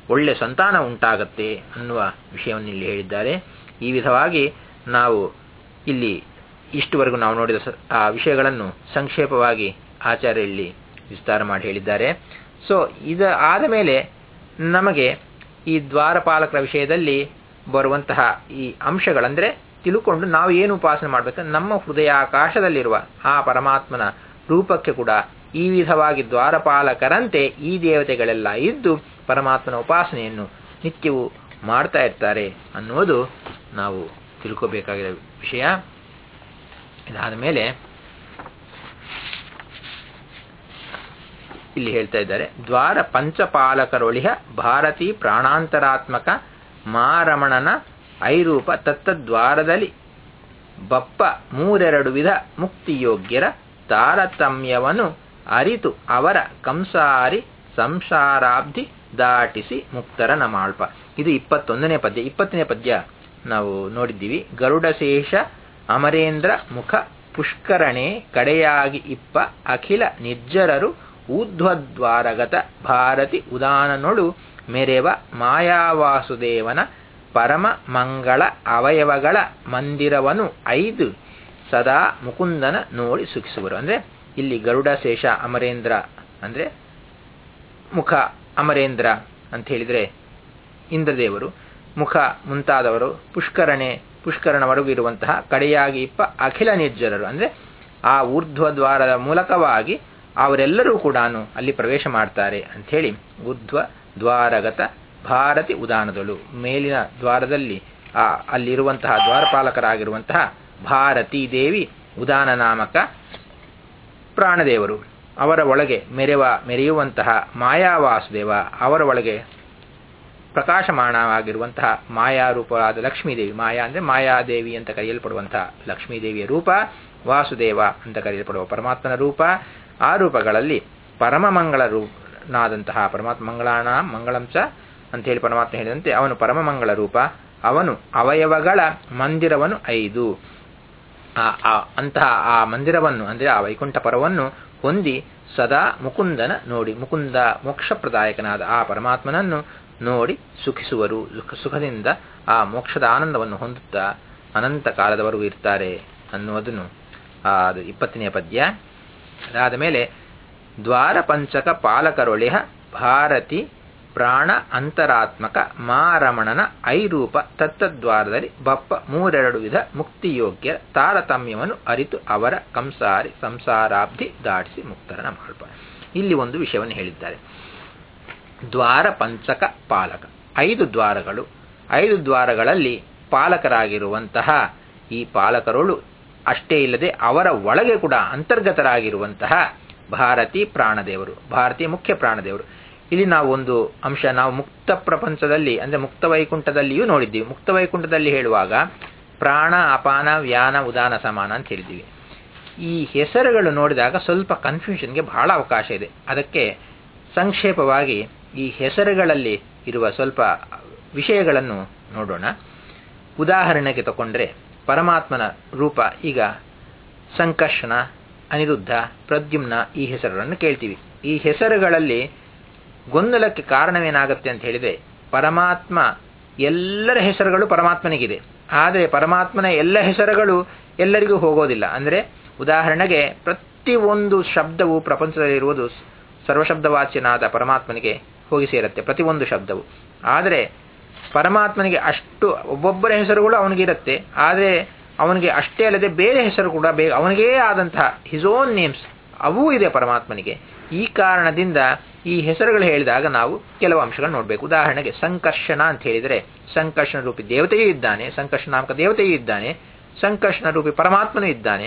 ಒಳ್ಳೆ ಸಂತಾನ ಉಂಟಾಗತ್ತೆ ಅನ್ನುವ ವಿಷಯವನ್ನು ಇಲ್ಲಿ ಹೇಳಿದ್ದಾರೆ ಈ ವಿಧವಾಗಿ ನಾವು ಇಲ್ಲಿ ಇಷ್ಟುವರೆಗೂ ನಾವು ನೋಡಿದ ಆ ವಿಷಯಗಳನ್ನು ಸಂಕ್ಷೇಪವಾಗಿ ಆಚಾರ್ಯ ಇಲ್ಲಿ ವಿಸ್ತಾರ ಮಾಡಿ ಹೇಳಿದ್ದಾರೆ ಸೊ ಇದ ಆದ ಮೇಲೆ ನಮಗೆ ಈ ದ್ವಾರಪಾಲಕರ ವಿಷಯದಲ್ಲಿ ಬರುವಂತಹ ಈ ಅಂಶಗಳಂದ್ರೆ ತಿಳ್ಕೊಂಡು ನಾವು ಏನು ಉಪಾಸನೆ ಮಾಡಬೇಕು ನಮ್ಮ ಹೃದಯಾಕಾಶದಲ್ಲಿರುವ ಆ ಪರಮಾತ್ಮನ ರೂಪಕ್ಕೆ ಕೂಡ ಈ ವಿಧವಾಗಿ ದ್ವಾರಪಾಲಕರಂತೆ ಈ ದೇವತೆಗಳೆಲ್ಲ ಇದ್ದು ಪರಮಾತ್ಮನ ಉಪಾಸನೆಯನ್ನು ನಿತ್ಯವೂ ಮಾಡ್ತಾ ಇರ್ತಾರೆ ಅನ್ನುವುದು ನಾವು ತಿಳ್ಕೋಬೇಕಾಗಿರೋ ವಿಷಯ ಇದಾದ ಮೇಲೆ ಇಲ್ಲಿ ಹೇಳ್ತಾ ಇದ್ದಾರೆ ದ್ವಾರ ಪಂಚಪಾಲಕರೊಳಿಹ ಭಾರತೀ ಪ್ರಾಣಾಂತರಾತ್ಮಕ ಮಾರಮಣನ ಐರೂಪ ತತ್ತದ್ವಾರದಲ್ಲಿ ಬಪ್ಪ ಮೂರೆರಡು ವಿಧ ಮುಕ್ತಿಯೋಗ್ಯರ ತಾರತಮ್ಯವನ್ನು ಅರಿತು ಅವರ ಕಂಸಾರಿ ಸಂಸಾರಾಬ್ಧಿ ದಾಟಿಸಿ ಮುಕ್ತರ ನಮಾಳ್ಪ ಇದು ಇಪ್ಪತ್ತೊಂದನೇ ಪದ್ಯ ಇಪ್ಪತ್ತನೇ ಪದ್ಯ ನಾವು ನೋಡಿದ್ದೀವಿ ಗರುಡಶೇಷ ಅಮರೇಂದ್ರ ಮುಖ ಪುಷ್ಕರಣೆ ಕಡೆಯಾಗಿ ಇಪ್ಪ ಅಖಿಲ ನಿರ್ಜರರು ಊರ್ಧ್ವದ್ವಾರಗತ ಭಾರತಿ ಉದಾನನೊಳು ಮೆರೆವ ಮಾಯಾವಾಸುದೇವನ ಪರಮ ಮಂಗಳ ಅವಯವಗಳ ಮಂದಿರವನು ಐದು ಸದಾ ಮುಕುಂದನ ನೋಡಿ ಸುಖಿಸುವರು ಅಂದ್ರೆ ಇಲ್ಲಿ ಗರುಡ ಶೇಷ ಅಮರೇಂದ್ರ ಅಂದ್ರೆ ಮುಖ ಅಮರೇಂದ್ರ ಅಂತ ಹೇಳಿದ್ರೆ ಇಂದ್ರದೇವರು ಮುಖ ಮುಂತಾದವರು ಪುಷ್ಕರಣೆ ಪುಷ್ಕರಣವರೆಗೂ ಇರುವಂತಹ ಕಡೆಯಾಗಿ ಇಪ್ಪ ಅಖಿಲ ನಿರ್ಜರರು ಅಂದ್ರೆ ಆ ಊರ್ಧ್ವ ದ್ವಾರದ ಮೂಲಕವಾಗಿ ಅವರೆಲ್ಲರೂ ಕೂಡ ಅಲ್ಲಿ ಪ್ರವೇಶ ಮಾಡ್ತಾರೆ ಅಂಥೇಳಿ ಊರ್ಧ್ವ ದ್ವಾರಗತ ಭಾರತಿ ಉದಾನದಳು ಮೇಲಿನ ದ್ವಾರದಲ್ಲಿ ಆ ಅಲ್ಲಿರುವಂತಹ ದ್ವಾರಪಾಲಕರಾಗಿರುವಂತಹ ಭಾರತೀ ದೇವಿ ಉದಾನ ನಾಮಕ ಪ್ರಾಣದೇವರು ಅವರ ಒಳಗೆ ಮೆರೆವ ಮೆರೆಯುವಂತಹ ಮಾಯಾವಾಸುದೇವ ಅವರ ಒಳಗೆ ಪ್ರಕಾಶಮಾನವಾಗಿರುವಂತಹ ಮಾಯಾರೂಪವಾದ ಲಕ್ಷ್ಮೀದೇವಿ ಮಾಯಾ ಅಂದರೆ ಮಾಯಾದೇವಿ ಅಂತ ಕರೆಯಲ್ಪಡುವಂತಹ ಲಕ್ಷ್ಮೀದೇವಿಯ ರೂಪ ವಾಸುದೇವ ಅಂತ ಕರೆಯಲ್ಪಡುವ ಪರಮಾತ್ಮನ ರೂಪ ಆ ರೂಪಗಳಲ್ಲಿ ಪರಮ ಮಂಗಳ ರೂಪನಾದಂತಹ ಪರಮಾತ್ಮ ಮಂಗಳಾಣ ಮಂಗಳಂಚ ಅಂತ ಹೇಳಿ ಪರಮಾತ್ಮ ಹೇಳಿದಂತೆ ಅವನು ಪರಮ ಮಂಗಳ ರೂಪ ಅವನು ಅವಯವಗಳ ಮಂದಿರವನ್ನು ಐದು ಅಂತಹ ಆ ಮಂದಿರವನ್ನು ಅಂದರೆ ಆ ವೈಕುಂಠ ಪರವನ್ನು ಹೊಂದಿ ಸದಾ ಮುಕುಂದನ ನೋಡಿ ಮುಕುಂದ ಮೋಕ್ಷಪ್ರದಾಯಕನಾದ ಆ ಪರಮಾತ್ಮನನ್ನು ನೋಡಿ ಸುಖಿಸುವರು ಸುಖದಿಂದ ಆ ಮೋಕ್ಷದ ಆನಂದವನ್ನು ಹೊಂದುತ್ತಾ ಅನಂತ ಕಾಲದವರೆಗೂ ಇರ್ತಾರೆ ಅನ್ನುವುದನ್ನು ಅದು ಇಪ್ಪತ್ತನೆಯ ಪದ್ಯ ಅದಾದ ಮೇಲೆ ದ್ವಾರ ಪಂಚಕ ಪಾಲಕರೊಳಿಹ ಭಾರತಿ ಪ್ರಾಣ ಅಂತರಾತ್ಮಕ ಮಾರಮಣನ ಐರೂಪ ತತ್ತದ್ವಾರದಲ್ಲಿ ಬಪ್ಪ ಮೂರೆರಡು ವಿಧ ಮುಕ್ತಿಯೋಗ್ಯ ತಾರತಮ್ಯವನ್ನು ಅರಿತು ಅವರ ಕಂಸಾರಿ ಸಂಸಾರಾಬ್ಧಿ ದಾಟಿಸಿ ಮುಕ್ತರನ ಮಾಡ್ಪ ಇಲ್ಲಿ ಒಂದು ವಿಷಯವನ್ನು ಹೇಳಿದ್ದಾರೆ ದ್ವಾರ ಪಂಚಕ ಪಾಲಕ ಐದು ದ್ವಾರಗಳು ಐದು ದ್ವಾರಗಳಲ್ಲಿ ಪಾಲಕರಾಗಿರುವಂತಹ ಈ ಪಾಲಕರುಳು ಅಷ್ಟೇ ಇಲ್ಲದೆ ಅವರ ಒಳಗೆ ಕೂಡ ಅಂತರ್ಗತರಾಗಿರುವಂತಹ ಭಾರತಿ ಪ್ರಾಣದೇವರು ಭಾರತೀಯ ಮುಖ್ಯ ಪ್ರಾಣದೇವರು ಇಲ್ಲಿ ನಾವು ಒಂದು ಅಂಶ ನಾವು ಮುಕ್ತ ಪ್ರಪಂಚದಲ್ಲಿ ಅಂದರೆ ಮುಕ್ತ ವೈಕುಂಠದಲ್ಲಿಯೂ ನೋಡಿದ್ದೀವಿ ಮುಕ್ತ ವೈಕುಂಠದಲ್ಲಿ ಹೇಳುವಾಗ ಪ್ರಾಣ ಅಪಾನ ವ್ಯಾನ ಉದಾನ ಸಮಾನ ಅಂತ ಹೇಳಿದ್ದೀವಿ ಈ ಹೆಸರುಗಳು ನೋಡಿದಾಗ ಸ್ವಲ್ಪ ಕನ್ಫ್ಯೂಷನ್ಗೆ ಬಹಳ ಅವಕಾಶ ಇದೆ ಅದಕ್ಕೆ ಸಂಕ್ಷೇಪವಾಗಿ ಈ ಹೆಸರುಗಳಲ್ಲಿ ಇರುವ ಸ್ವಲ್ಪ ವಿಷಯಗಳನ್ನು ನೋಡೋಣ ಉದಾಹರಣೆಗೆ ತಗೊಂಡ್ರೆ ಪರಮಾತ್ಮನ ರೂಪ ಈಗ ಸಂಕರ್ಷಣ ಅನಿರುದ್ಧ ಪ್ರದ್ಯುಮ್ನ ಈ ಹೆಸರುಗಳನ್ನು ಕೇಳ್ತೀವಿ ಈ ಹೆಸರುಗಳಲ್ಲಿ ಗೊಂದಲಕ್ಕೆ ಕಾರಣವೇನಾಗುತ್ತೆ ಅಂತ ಹೇಳಿದರೆ ಪರಮಾತ್ಮ ಎಲ್ಲರ ಹೆಸರುಗಳು ಪರಮಾತ್ಮನಿಗಿದೆ ಆದರೆ ಪರಮಾತ್ಮನ ಎಲ್ಲ ಹೆಸರುಗಳು ಎಲ್ಲರಿಗೂ ಹೋಗೋದಿಲ್ಲ ಅಂದರೆ ಉದಾಹರಣೆಗೆ ಪ್ರತಿಯೊಂದು ಶಬ್ದವು ಪ್ರಪಂಚದಲ್ಲಿರುವುದು ಸರ್ವಶಬ್ದವಾಚ್ಯನಾದ ಪರಮಾತ್ಮನಿಗೆ ಹೋಗಿ ಸೇರುತ್ತೆ ಪ್ರತಿಯೊಂದು ಶಬ್ದವು ಆದರೆ ಪರಮಾತ್ಮನಿಗೆ ಅಷ್ಟು ಒಬ್ಬೊಬ್ಬರ ಹೆಸರುಗಳು ಅವನಿಗಿರುತ್ತೆ ಆದರೆ ಅವನಿಗೆ ಅಷ್ಟೇ ಅಲ್ಲದೆ ಬೇರೆ ಹೆಸರು ಕೂಡ ಬೇ ಅವನಿಗೇ ಆದಂತಹ ಹಿಸ್ ಓನ್ ನೇಮ್ಸ್ ಅವೂ ಇದೆ ಪರಮಾತ್ಮನಿಗೆ ಈ ಕಾರಣದಿಂದ ಈ ಹೆಸರುಗಳು ಹೇಳಿದಾಗ ನಾವು ಕೆಲವು ಅಂಶಗಳು ನೋಡಬೇಕು ಉದಾಹರಣೆಗೆ ಸಂಕರ್ಷಣ ಅಂತ ಹೇಳಿದರೆ ಸಂಕರ್ಷಣ ರೂಪಿ ದೇವತೆಯೂ ಇದ್ದಾನೆ ಸಂಕರ್ಷಣ ನಾಮಕ ದೇವತೆಯೂ ಇದ್ದಾನೆ ಸಂಕರ್ಷಣ ರೂಪಿ ಪರಮಾತ್ಮನೂ ಇದ್ದಾನೆ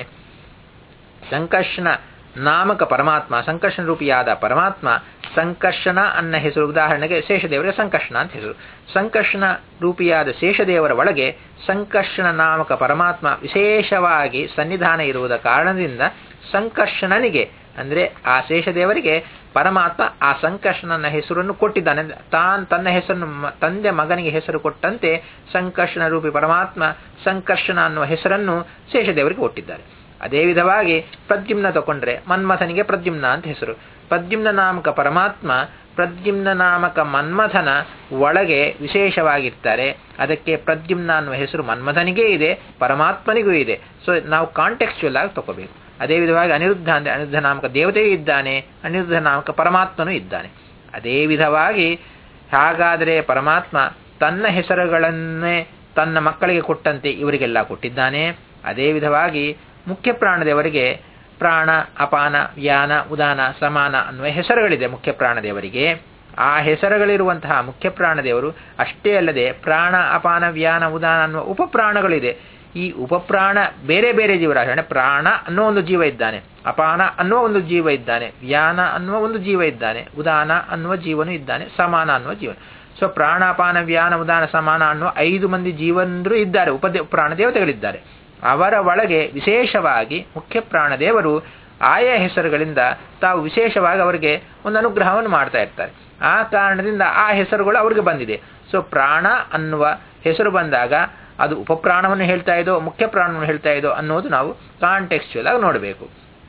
ಸಂಕರ್ಷಣ ನಾಮಕ ಪರಮಾತ್ಮ ಸಂಕರ್ಷಣ ರೂಪಿಯಾದ ಪರಮಾತ್ಮ ಸಂಕರ್ಷಣ ಅನ್ನ ಹೆಸರು ಉದಾಹರಣೆಗೆ ಶೇಷದೇವರಿಗೆ ಸಂಕರ್ಷಣ ಅಂತ ಹೆಸರು ಸಂಕರ್ಷಣ ರೂಪಿಯಾದ ಶೇಷದೇವರ ಒಳಗೆ ಸಂಕರ್ಷಣ ನಾಮಕ ಪರಮಾತ್ಮ ವಿಶೇಷವಾಗಿ ಸನ್ನಿಧಾನ ಇರುವುದ ಕಾರಣದಿಂದ ಸಂಕರ್ಷಣನಿಗೆ ಅಂದರೆ ಆ ಶೇಷದೇವರಿಗೆ ಪರಮಾತ್ಮ ಆ ಸಂಕರ್ಷಣನ ಹೆಸರನ್ನು ಕೊಟ್ಟಿದ್ದಾನೆ ತಾನ್ ತನ್ನ ಹೆಸರನ್ನು ತಂದೆ ಮಗನಿಗೆ ಹೆಸರು ಕೊಟ್ಟಂತೆ ಸಂಕರ್ಷಣ ರೂಪಿ ಪರಮಾತ್ಮ ಸಂಕರ್ಷಣ ಅನ್ನುವ ಹೆಸರನ್ನು ಶೇಷದೇವರಿಗೆ ಕೊಟ್ಟಿದ್ದಾರೆ ಅದೇ ವಿಧವಾಗಿ ಪ್ರದ್ಯುಮ್ನ ತಗೊಂಡ್ರೆ ಮನ್ಮಥನಿಗೆ ಪ್ರದ್ಯುಮ್ನ ಅಂತ ಹೆಸರು ಪ್ರದ್ಯುಮ್ನ ನಾಮಕ ಪರಮಾತ್ಮ ಪ್ರದ್ಯುಮ್ನ ನಾಮಕ ಮನ್ಮಥನ ಒಳಗೆ ವಿಶೇಷವಾಗಿರ್ತಾರೆ ಅದಕ್ಕೆ ಪ್ರದ್ಯುಮ್ನ ಅನ್ನುವ ಹೆಸರು ಮನ್ಮಥನಿಗೇ ಇದೆ ಪರಮಾತ್ಮನಿಗೂ ಇದೆ ಸೊ ನಾವು ಕಾಂಟೆಕ್ಚುಯಲ್ ಆಗಿ ತಗೋಬೇಕು ಅದೇ ವಿಧವಾಗಿ ಅನಿರುದ್ಧ ಅಂದರೆ ಅನಿರುದ್ಧ ನಾಮಕ ದೇವತೆಯೂ ಇದ್ದಾನೆ ಅನಿರುದ್ಧ ನಾಮಕ ಪರಮಾತ್ಮನೂ ಇದ್ದಾನೆ ಅದೇ ವಿಧವಾಗಿ ಹಾಗಾದರೆ ಪರಮಾತ್ಮ ತನ್ನ ಹೆಸರುಗಳನ್ನೇ ತನ್ನ ಮಕ್ಕಳಿಗೆ ಕೊಟ್ಟಂತೆ ಇವರಿಗೆಲ್ಲ ಕೊಟ್ಟಿದ್ದಾನೆ ಅದೇ ವಿಧವಾಗಿ ಮುಖ್ಯ ಪ್ರಾಣದೇವರಿಗೆ ಪ್ರಾಣ ಅಪಾನ ವ್ಯಾನ ಉದಾನ ಸಮಾನ ಅನ್ನುವ ಹೆಸರುಗಳಿದೆ ಮುಖ್ಯ ಪ್ರಾಣದೇವರಿಗೆ ಆ ಹೆಸರುಗಳಿರುವಂತಹ ಮುಖ್ಯ ಪ್ರಾಣದೇವರು ಅಷ್ಟೇ ಅಲ್ಲದೆ ಪ್ರಾಣ ಅಪಾನ ವ್ಯಾನ ಉದಾನ ಅನ್ನುವ ಉಪಪ್ರಾಣಗಳಿದೆ ಈ ಉಪಪ್ರಾಣ ಬೇರೆ ಬೇರೆ ಜೀವರಾಶಿ ಅಂದರೆ ಪ್ರಾಣ ಅನ್ನೋ ಒಂದು ಜೀವ ಇದ್ದಾನೆ ಅಪಾನ ಅನ್ನುವ ಒಂದು ಜೀವ ಇದ್ದಾನೆ ವ್ಯಾನ ಅನ್ನುವ ಒಂದು ಜೀವ ಇದ್ದಾನೆ ಉದಾನ ಅನ್ನುವ ಜೀವನು ಇದ್ದಾನೆ ಸಮಾನ ಅನ್ನುವ ಜೀವನ ಸೊ ಪ್ರಾಣಾಪಾನ ವ್ಯಾನ ಉದಾನ ಸಮಾನ ಅನ್ನುವ ಐದು ಮಂದಿ ಜೀವನರು ಇದ್ದಾರೆ ಉಪದೇ ಪ್ರಾಣ ದೇವತೆಗಳಿದ್ದಾರೆ ಅವರ ಒಳಗೆ ವಿಶೇಷವಾಗಿ ಮುಖ್ಯ ಪ್ರಾಣದೇವರು ಆಯಾ ಹೆಸರುಗಳಿಂದ ತಾವು ವಿಶೇಷವಾಗಿ ಅವರಿಗೆ ಒಂದು ಅನುಗ್ರಹವನ್ನು ಮಾಡ್ತಾ ಇರ್ತಾರೆ ಆ ಕಾರಣದಿಂದ ಆ ಹೆಸರುಗಳು ಅವ್ರಿಗೆ ಬಂದಿದೆ ಸೊ ಪ್ರಾಣ ಅನ್ನುವ ಹೆಸರು ಬಂದಾಗ ಅದು ಉಪಪ್ರಾಣವನ್ನು ಹೇಳ್ತಾ ಇದೋ ಮುಖ್ಯ ಪ್ರಾಣವನ್ನು ಹೇಳ್ತಾ ಇದೋ ಅನ್ನೋದು ನಾವು ಕಾಂಟೆಕ್ಸ್ಚುಯಲ್ ಆಗಿ ನೋಡಬೇಕು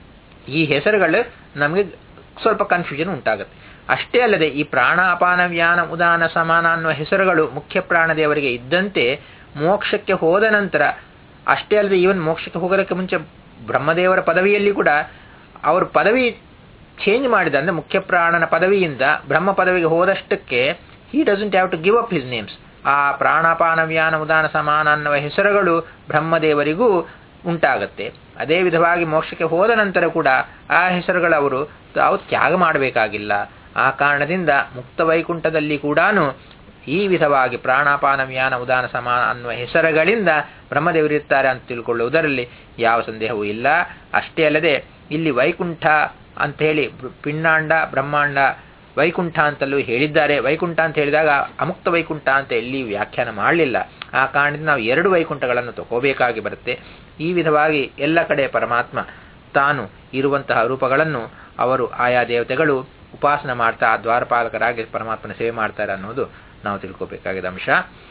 ಈ ಹೆಸರುಗಳು ನಮಗೆ ಸ್ವಲ್ಪ ಕನ್ಫ್ಯೂಷನ್ ಉಂಟಾಗುತ್ತೆ ಅಷ್ಟೇ ಅಲ್ಲದೆ ಈ ಪ್ರಾಣ ಅಪಾನ ವ್ಯಾನ ಉದಾನ ಸಮಾನ ಅನ್ನುವ ಹೆಸರುಗಳು ಮುಖ್ಯ ಪ್ರಾಣದೇವರಿಗೆ ಇದ್ದಂತೆ ಮೋಕ್ಷಕ್ಕೆ ಹೋದ ನಂತರ ಅಷ್ಟೇ ಅಲ್ಲದೆ ಈವನ್ ಮೋಕ್ಷಕ್ಕೆ ಹೋಗೋದಕ್ಕೆ ಮುಂಚೆ ಬ್ರಹ್ಮದೇವರ ಪದವಿಯಲ್ಲಿ ಕೂಡ ಅವರು ಪದವಿ ಚೇಂಜ್ ಮಾಡಿದ ಅಂದರೆ ಮುಖ್ಯ ಪ್ರಾಣನ ಪದವಿಯಿಂದ ಬ್ರಹ್ಮ ಪದವಿಗೆ ಹೋದಷ್ಟಕ್ಕೆ he doesn't have to give up his names ಆ ಪ್ರಾಣಾಪಾನ ವ್ಯಾನ ಉದಾನ ಸಮಾನ ಅನ್ನುವ ಹೆಸರುಗಳು ಬ್ರಹ್ಮದೇವರಿಗೂ ಉಂಟಾಗತ್ತೆ ಅದೇ ವಿಧವಾಗಿ ಮೋಕ್ಷಕ್ಕೆ ಹೋದ ನಂತರ ಕೂಡ ಆ ಹೆಸರುಗಳವರು ತಾವು ತ್ಯಾಗ ಮಾಡಬೇಕಾಗಿಲ್ಲ ಆ ಕಾರಣದಿಂದ ಮುಕ್ತ ವೈಕುಂಠದಲ್ಲಿ ಕೂಡ ಈ ವಿಧವಾಗಿ ಪ್ರಾಣಾಪಾನ ವ್ಯಾನ ಉದಾನ ಸಮಾನ ಅನ್ನುವ ಹೆಸರುಗಳಿಂದ ಬ್ರಹ್ಮದೇವರಿರ್ತಾರೆ ಅಂತ ತಿಳ್ಕೊಳ್ಳುವುದರಲ್ಲಿ ಯಾವ ಸಂದೇಹವೂ ಇಲ್ಲ ಅಷ್ಟೇ ಅಲ್ಲದೆ ಇಲ್ಲಿ ವೈಕುಂಠ ಅಂತ ಹೇಳಿ ಪಿಂಡಾಂಡ ಬ್ರಹ್ಮಾಂಡ ವೈಕುಂಠ ಅಂತಲೂ ಹೇಳಿದ್ದಾರೆ ವೈಕುಂಠ ಅಂತ ಹೇಳಿದಾಗ ಅಮುಕ್ತ ವೈಕುಂಠ ಅಂತ ಎಲ್ಲಿ ವ್ಯಾಖ್ಯಾನ ಮಾಡಲಿಲ್ಲ ಆ ಕಾರಣದಿಂದ ನಾವು ಎರಡು ವೈಕುಂಠಗಳನ್ನು ತಗೋಬೇಕಾಗಿ ಬರುತ್ತೆ ಈ ವಿಧವಾಗಿ ಎಲ್ಲ ಕಡೆ ಪರಮಾತ್ಮ ತಾನು ಇರುವಂತಹ ರೂಪಗಳನ್ನು ಅವರು ಆಯಾ ದೇವತೆಗಳು ಉಪಾಸನ ಮಾಡ್ತಾ ದ್ವಾರಪಾಲಕರಾಗಿ ಪರಮಾತ್ಮನ ಸೇವೆ ಮಾಡ್ತಾರೆ ಅನ್ನೋದು ನಾವು ತಿಳ್ಕೋಬೇಕಾಗಿದ್ದ ಅಂಶ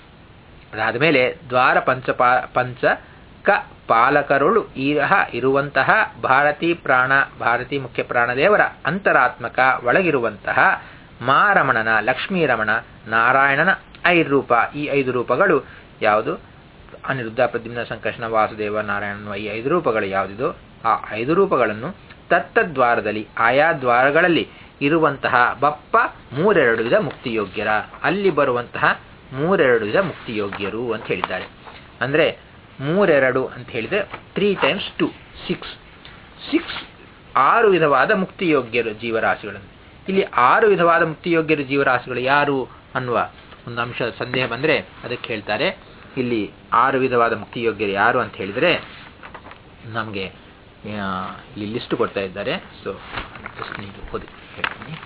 ಅದಾದ ಮೇಲೆ ದ್ವಾರ ಪಂಚಪಾ ಪಂಚ ಕ ಪಾಲಕರುಳು ಈಹ ಇರುವಂತಹ ಭಾರತೀ ಪ್ರಾಣ ಭಾರತೀ ಮುಖ್ಯ ಪ್ರಾಣದೇವರ ಅಂತರಾತ್ಮಕ ಒಳಗಿರುವಂತಹ ಮಾರಮಣನ ಲಕ್ಷ್ಮೀರಮಣ ನಾರಾಯಣನ ಐದು ರೂಪ ಈ ಐದು ರೂಪಗಳು ಯಾವುದು ಅನಿರುದ್ಧ ಪ್ರದ್ಯುಮ್ನ ಸಂಕರ್ಷಣ ವಾಸುದೇವ ನಾರಾಯಣ ಈ ಐದು ರೂಪಗಳು ಯಾವುದಿದೋ ಆ ಐದು ರೂಪಗಳನ್ನು ತತ್ತದ್ವಾರದಲ್ಲಿ ಆಯಾ ದ್ವಾರಗಳಲ್ಲಿ ಇರುವಂತಹ ಬಪ್ಪ ಮೂರೆರಡು ವಿಧ ಮುಕ್ತಿಯೋಗ್ಯರ ಅಲ್ಲಿ ಬರುವಂತಹ ಮೂರೆರಡು ವಿಧ ಮುಕ್ತಿಯೋಗ್ಯರು ಅಂತ ಹೇಳಿದ್ದಾರೆ ಅಂದರೆ ಮೂರೆರಡು ಅಂತ ಹೇಳಿದರೆ three times two six six ಆರು ವಿಧವಾದ ಮುಕ್ತಿಯೋಗ್ಯರು ಜೀವರಾಶಿಗಳನ್ನು ಇಲ್ಲಿ ಆರು ವಿಧವಾದ ಮುಕ್ತಿಯೋಗ್ಯರು ಜೀವರಾಶಿಗಳು ಯಾರು ಅನ್ನುವ ಒಂದು ಅಂಶ ಸಂದೇಹ ಬಂದರೆ ಅದಕ್ಕೆ ಹೇಳ್ತಾರೆ ಇಲ್ಲಿ ಆರು ವಿಧವಾದ ಮುಕ್ತಿಯೋಗ್ಯರು ಯಾರು ಅಂತ ಹೇಳಿದರೆ ನಮಗೆ ಇಲ್ಲಿ ಲಿಸ್ಟ್ ಕೊಡ್ತಾ ಇದ್ದಾರೆ ಸೊ ಜಸ್ಟ್ ನೀವು ಓದಿ ಹೇಳ್ತೀನಿ